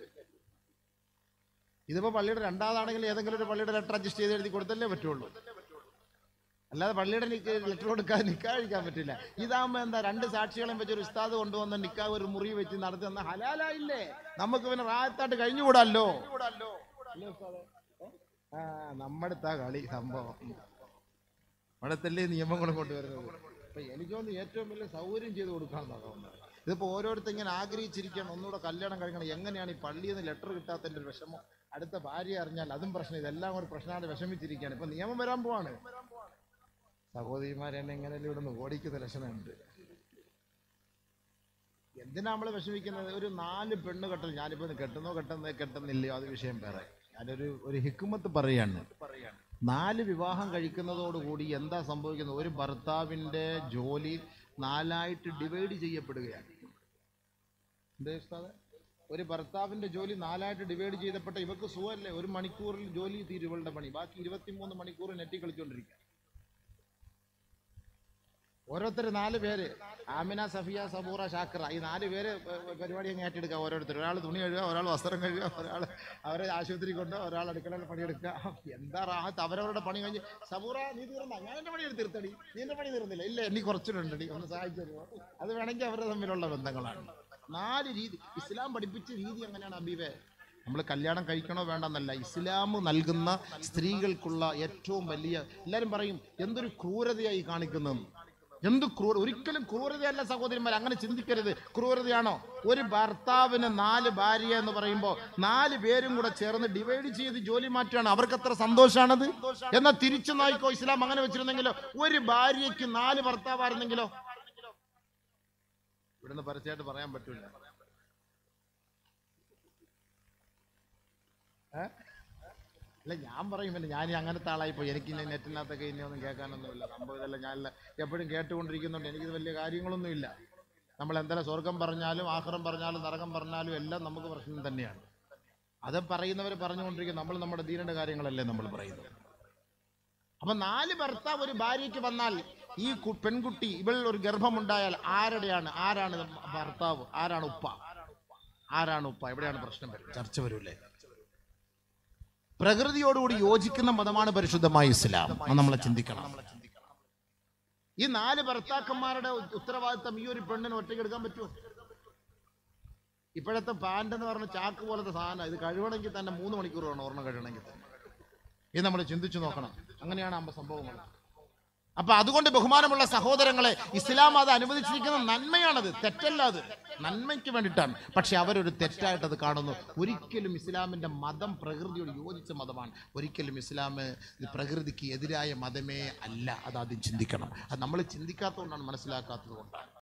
ഇതിപ്പോ പള്ളിയുടെ രണ്ടാമതാണെങ്കിൽ ഏതെങ്കിലും ഒരു പള്ളിയുടെ ലെറ്റർ അഡ്ജസ്റ്റ് ചെയ്ത് എഴുതി കൊടുത്തല്ലേ പറ്റുള്ളൂ അല്ലാതെ പള്ളിയുടെ ലെറ്റർ കൊടുക്കാതെ നിക്കാ കഴിക്കാൻ പറ്റില്ല ഇതാകുമ്പോ എന്താ രണ്ട് സാക്ഷികളെയും വെച്ച് ഒരു ഉസ്താദ് കൊണ്ടുവന്ന നിക്കാ ഒരു മുറി വെച്ച് നടത്തി തന്ന ഹലാലായില്ലേ നമുക്ക് പിന്നെ റായത്തായിട്ട് കഴിഞ്ഞുകൂടല്ലോ അല്ലേ ഉസ്താദേ? ഏ? ആ നമ്മുടെ കളി സംഭവം അവിടത്തല്ലേ നിയമങ്ങളും കൊണ്ടുവരുന്നത് അപ്പൊ എനിക്ക് തോന്നുന്നു ഏറ്റവും വലിയ സൗകര്യം ചെയ്ത് കൊടുക്കാമെന്നാണ് തോന്നുന്നത് ഇതിപ്പോ ഓരോരുത്തർ ഇങ്ങനെ ആഗ്രഹിച്ചിരിക്കുകയാണ് ഒന്നുകൂടെ കല്യാണം കഴിക്കണം എങ്ങനെയാണ് ഈ പള്ളിയിൽ നിന്ന് ലെറ്റർ കിട്ടാത്തതിന്റെ ഒരു വിഷമം അടുത്ത ഭാര്യ അറിഞ്ഞാൽ അതും പ്രശ്നം ഇതെല്ലാം ഒരു പ്രശ്നമാണ് വിഷമിച്ചിരിക്കുകയാണ് ഇപ്പൊ നിയമം വരാൻ പോവാണ് സഹോദരിമാരെ എന്നെ എങ്ങനെയല്ലേ ഇവിടെ നിന്ന് ഓടിക്കുന്ന ലക്ഷണമുണ്ട് എന്തിനാ നമ്മൾ വിഷമിക്കുന്നത് ഒരു നാല് പെണ്ണ് കെട്ടൽ ഞാനിപ്പോ ഇത് കെട്ടുന്നോ കെട്ടുന്നോ കെട്ടുന്നില്ലയോ അത് വിഷയം വേറെ ഞാനൊരു ഒരു ഹിക്കുമത്ത് പറയാണ് നാല് വിവാഹം കഴിക്കുന്നതോടുകൂടി എന്താ സംഭവിക്കുന്നത് ഒരു ഭർത്താവിന്റെ ജോലി നാലായിട്ട് ഡിവൈഡ് ചെയ്യപ്പെടുകയാണ് എന്തേ ഉസ്താദേ? ഒരു ഭർത്താവിന്റെ ജോലി നാലായിട്ട് ഡിവൈഡ് ചെയ്തപ്പെട്ട ഇവക്ക് സുഖമല്ലേ ഒരു മണിക്കൂറിൽ ജോലി തീരും ഇവളുടെ പണി ബാക്കി ഇരുപത്തിമൂന്ന് മണിക്കൂർ നെറ്റി കളിച്ചുകൊണ്ടിരിക്കുക ഓരോരുത്തർ നാല് പേര് ആമിന സഫിയ സബൂറ ഷാക്കറ ഈ നാല് പേര് പ- പ- പരിപാടി അങ്ങ് ഏറ്റെടുക്കുക ഓരോരുത്തർ ഒരാൾ തുണി കഴുകുക ഒരാൾ വസ്ത്രം കഴുകുക ഒരാൾ അവരെ ആശുപത്രി കൊണ്ട് ഒരാൾ അടുക്കളയിൽ പണിയെടുക്കുക എന്താ റാഹത്ത് അവരവരുടെ പണി കഴിഞ്ഞ് സബൂറ നീ തീർന്ന ഞാൻ എൻ്റെ പണി തീർത്തടി നീ എൻ്റെ പണി തീർന്നില്ല ഇല്ല എനിക്ക് കുറച്ചുണ്ടടി ഒന്ന് സഹായിച്ചു തരുമോ അത് വേണമെങ്കിൽ അവരുടെ തമ്മിലുള്ള ബന്ധങ്ങളാണ് നാല് രീതി ഇസ്ലാം പഠിപ്പിച്ച രീതി എങ്ങനെയാണ് അബീബെ നമ്മൾ കല്യാണം കഴിക്കണോ വേണ്ടെന്നല്ല ഇസ്ലാം നൽകുന്ന സ്ത്രീകൾക്കുള്ള ഏറ്റവും വലിയ എല്ലാവരും പറയും എന്തൊരു ക്രൂരതയായി കാണിക്കുന്നതെന്ന് എന്ത് ക്രൂര ഒരിക്കലും ക്രൂരതയല്ല സഹോദരന്മാർ അങ്ങനെ ചിന്തിക്കരുത് ക്രൂരതയാണോ ഒരു ഭർത്താവിന് നാല് ഭാര്യ എന്ന് പറയുമ്പോൾ നാല് പേരും കൂടെ ചേർന്ന് ഡിവൈഡ് ചെയ്ത് ജോലി മാറ്റുകയാണ് അവർക്ക് എത്ര സന്തോഷമാണത് എന്നാൽ തിരിച്ചു നോയിക്കോ ഇസ്ലാം അങ്ങനെ വെച്ചിരുന്നെങ്കിലോ ഒരു ഭാര്യയ്ക്ക് നാല് ഭർത്താവായിരുന്നെങ്കിലോ ഇവിടുന്ന് പരസ്യമായിട്ട് പറയാൻ പറ്റൂല ഏ? അല്ല ഞാൻ പറയും പിന്നെ ഞാൻ ഈ അങ്ങനത്തെ ആളായി പോയി എനിക്ക് ഇനി നെറ്റിനകത്തൊക്കെ ഇനി ഒന്നും കേൾക്കാനൊന്നുമില്ല സംഭവം ഇതെല്ലാം ഞാൻ എപ്പോഴും കേട്ടുകൊണ്ടിരിക്കുന്നുണ്ട് എനിക്കിത് വലിയ കാര്യങ്ങളൊന്നുമില്ല നമ്മൾ എന്തെല്ലാം സ്വർഗം പറഞ്ഞാലും ആഹ്റം പറഞ്ഞാലും നരകം പറഞ്ഞാലും എല്ലാം നമുക്ക് പ്രശ്നം തന്നെയാണ് അത് പറയുന്നവർ പറഞ്ഞുകൊണ്ടിരിക്കും നമ്മൾ നമ്മുടെ ദീനയുടെ കാര്യങ്ങളല്ലേ നമ്മൾ പറയുന്നത് അപ്പൊ നാല് ഭർത്താവ് ഒരു ഭാര്യയ്ക്ക് വന്നാൽ ഈ കു- പെൺകുട്ടി ഇവൾ ഒരു ഗർഭമുണ്ടായാൽ ആരുടെയാണ് ആരാണ് ഭർത്താവ് ആരാണ് ഉപ്പ ആരാണ് ഉപ്പ എവിടെയാണ് പ്രശ്നം വരും ചർച്ച വരൂലേ പ്രകൃതിയോടുകൂടി യോജിക്കുന്ന മതമാണ് പരിശുദ്ധമായ ഇസ്ലാം അത് നമ്മൾ ചിന്തിക്കണം ഈ നാല് ഭർത്താക്കന്മാരുടെ ഉ- ഉത്തരവാദിത്തം ഈ ഒരു പെണ്ണിന് ഒറ്റയ്ക്ക് എടുക്കാൻ പറ്റുമോ ഇപ്പോഴത്തെ പാൻറ് എന്ന് പറഞ്ഞ ചാക്ക് പോലത്തെ സാധനം ഇത് കഴുകണമെങ്കിൽ തന്നെ മൂന്ന് മണിക്കൂർ വേണം ഒരെണ്ണം കഴുകണമെങ്കിൽ തന്നെ ഇത് നമ്മൾ ചിന്തിച്ചു നോക്കണം അങ്ങനെയാണ് അമ്പ സംഭവങ്ങൾ അപ്പൊ അതുകൊണ്ട് ബഹുമാനമുള്ള സഹോദരങ്ങളെ ഇസ്ലാം അത് അനുവദിച്ചിരിക്കുന്ന നന്മയാണത് തെറ്റല്ല അത് നന്മയ്ക്ക് വേണ്ടിയിട്ടാണ് പക്ഷെ അവരൊരു തെറ്റായിട്ട് അത് കാണുന്നു ഒരിക്കലും ഇസ്ലാമിന്റെ മതം പ്രകൃതിയോട് യോജിച്ച മതമാണ് ഒരിക്കലും ഇസ്ലാം ഇത് പ്രകൃതിക്ക് എതിരായ മതമേ അല്ല അത് ആദ്യം ചിന്തിക്കണം അത് നമ്മൾ ചിന്തിക്കാത്തതുകൊണ്ടാണ് മനസ്സിലാക്കാത്തത് കൊണ്ടാണ്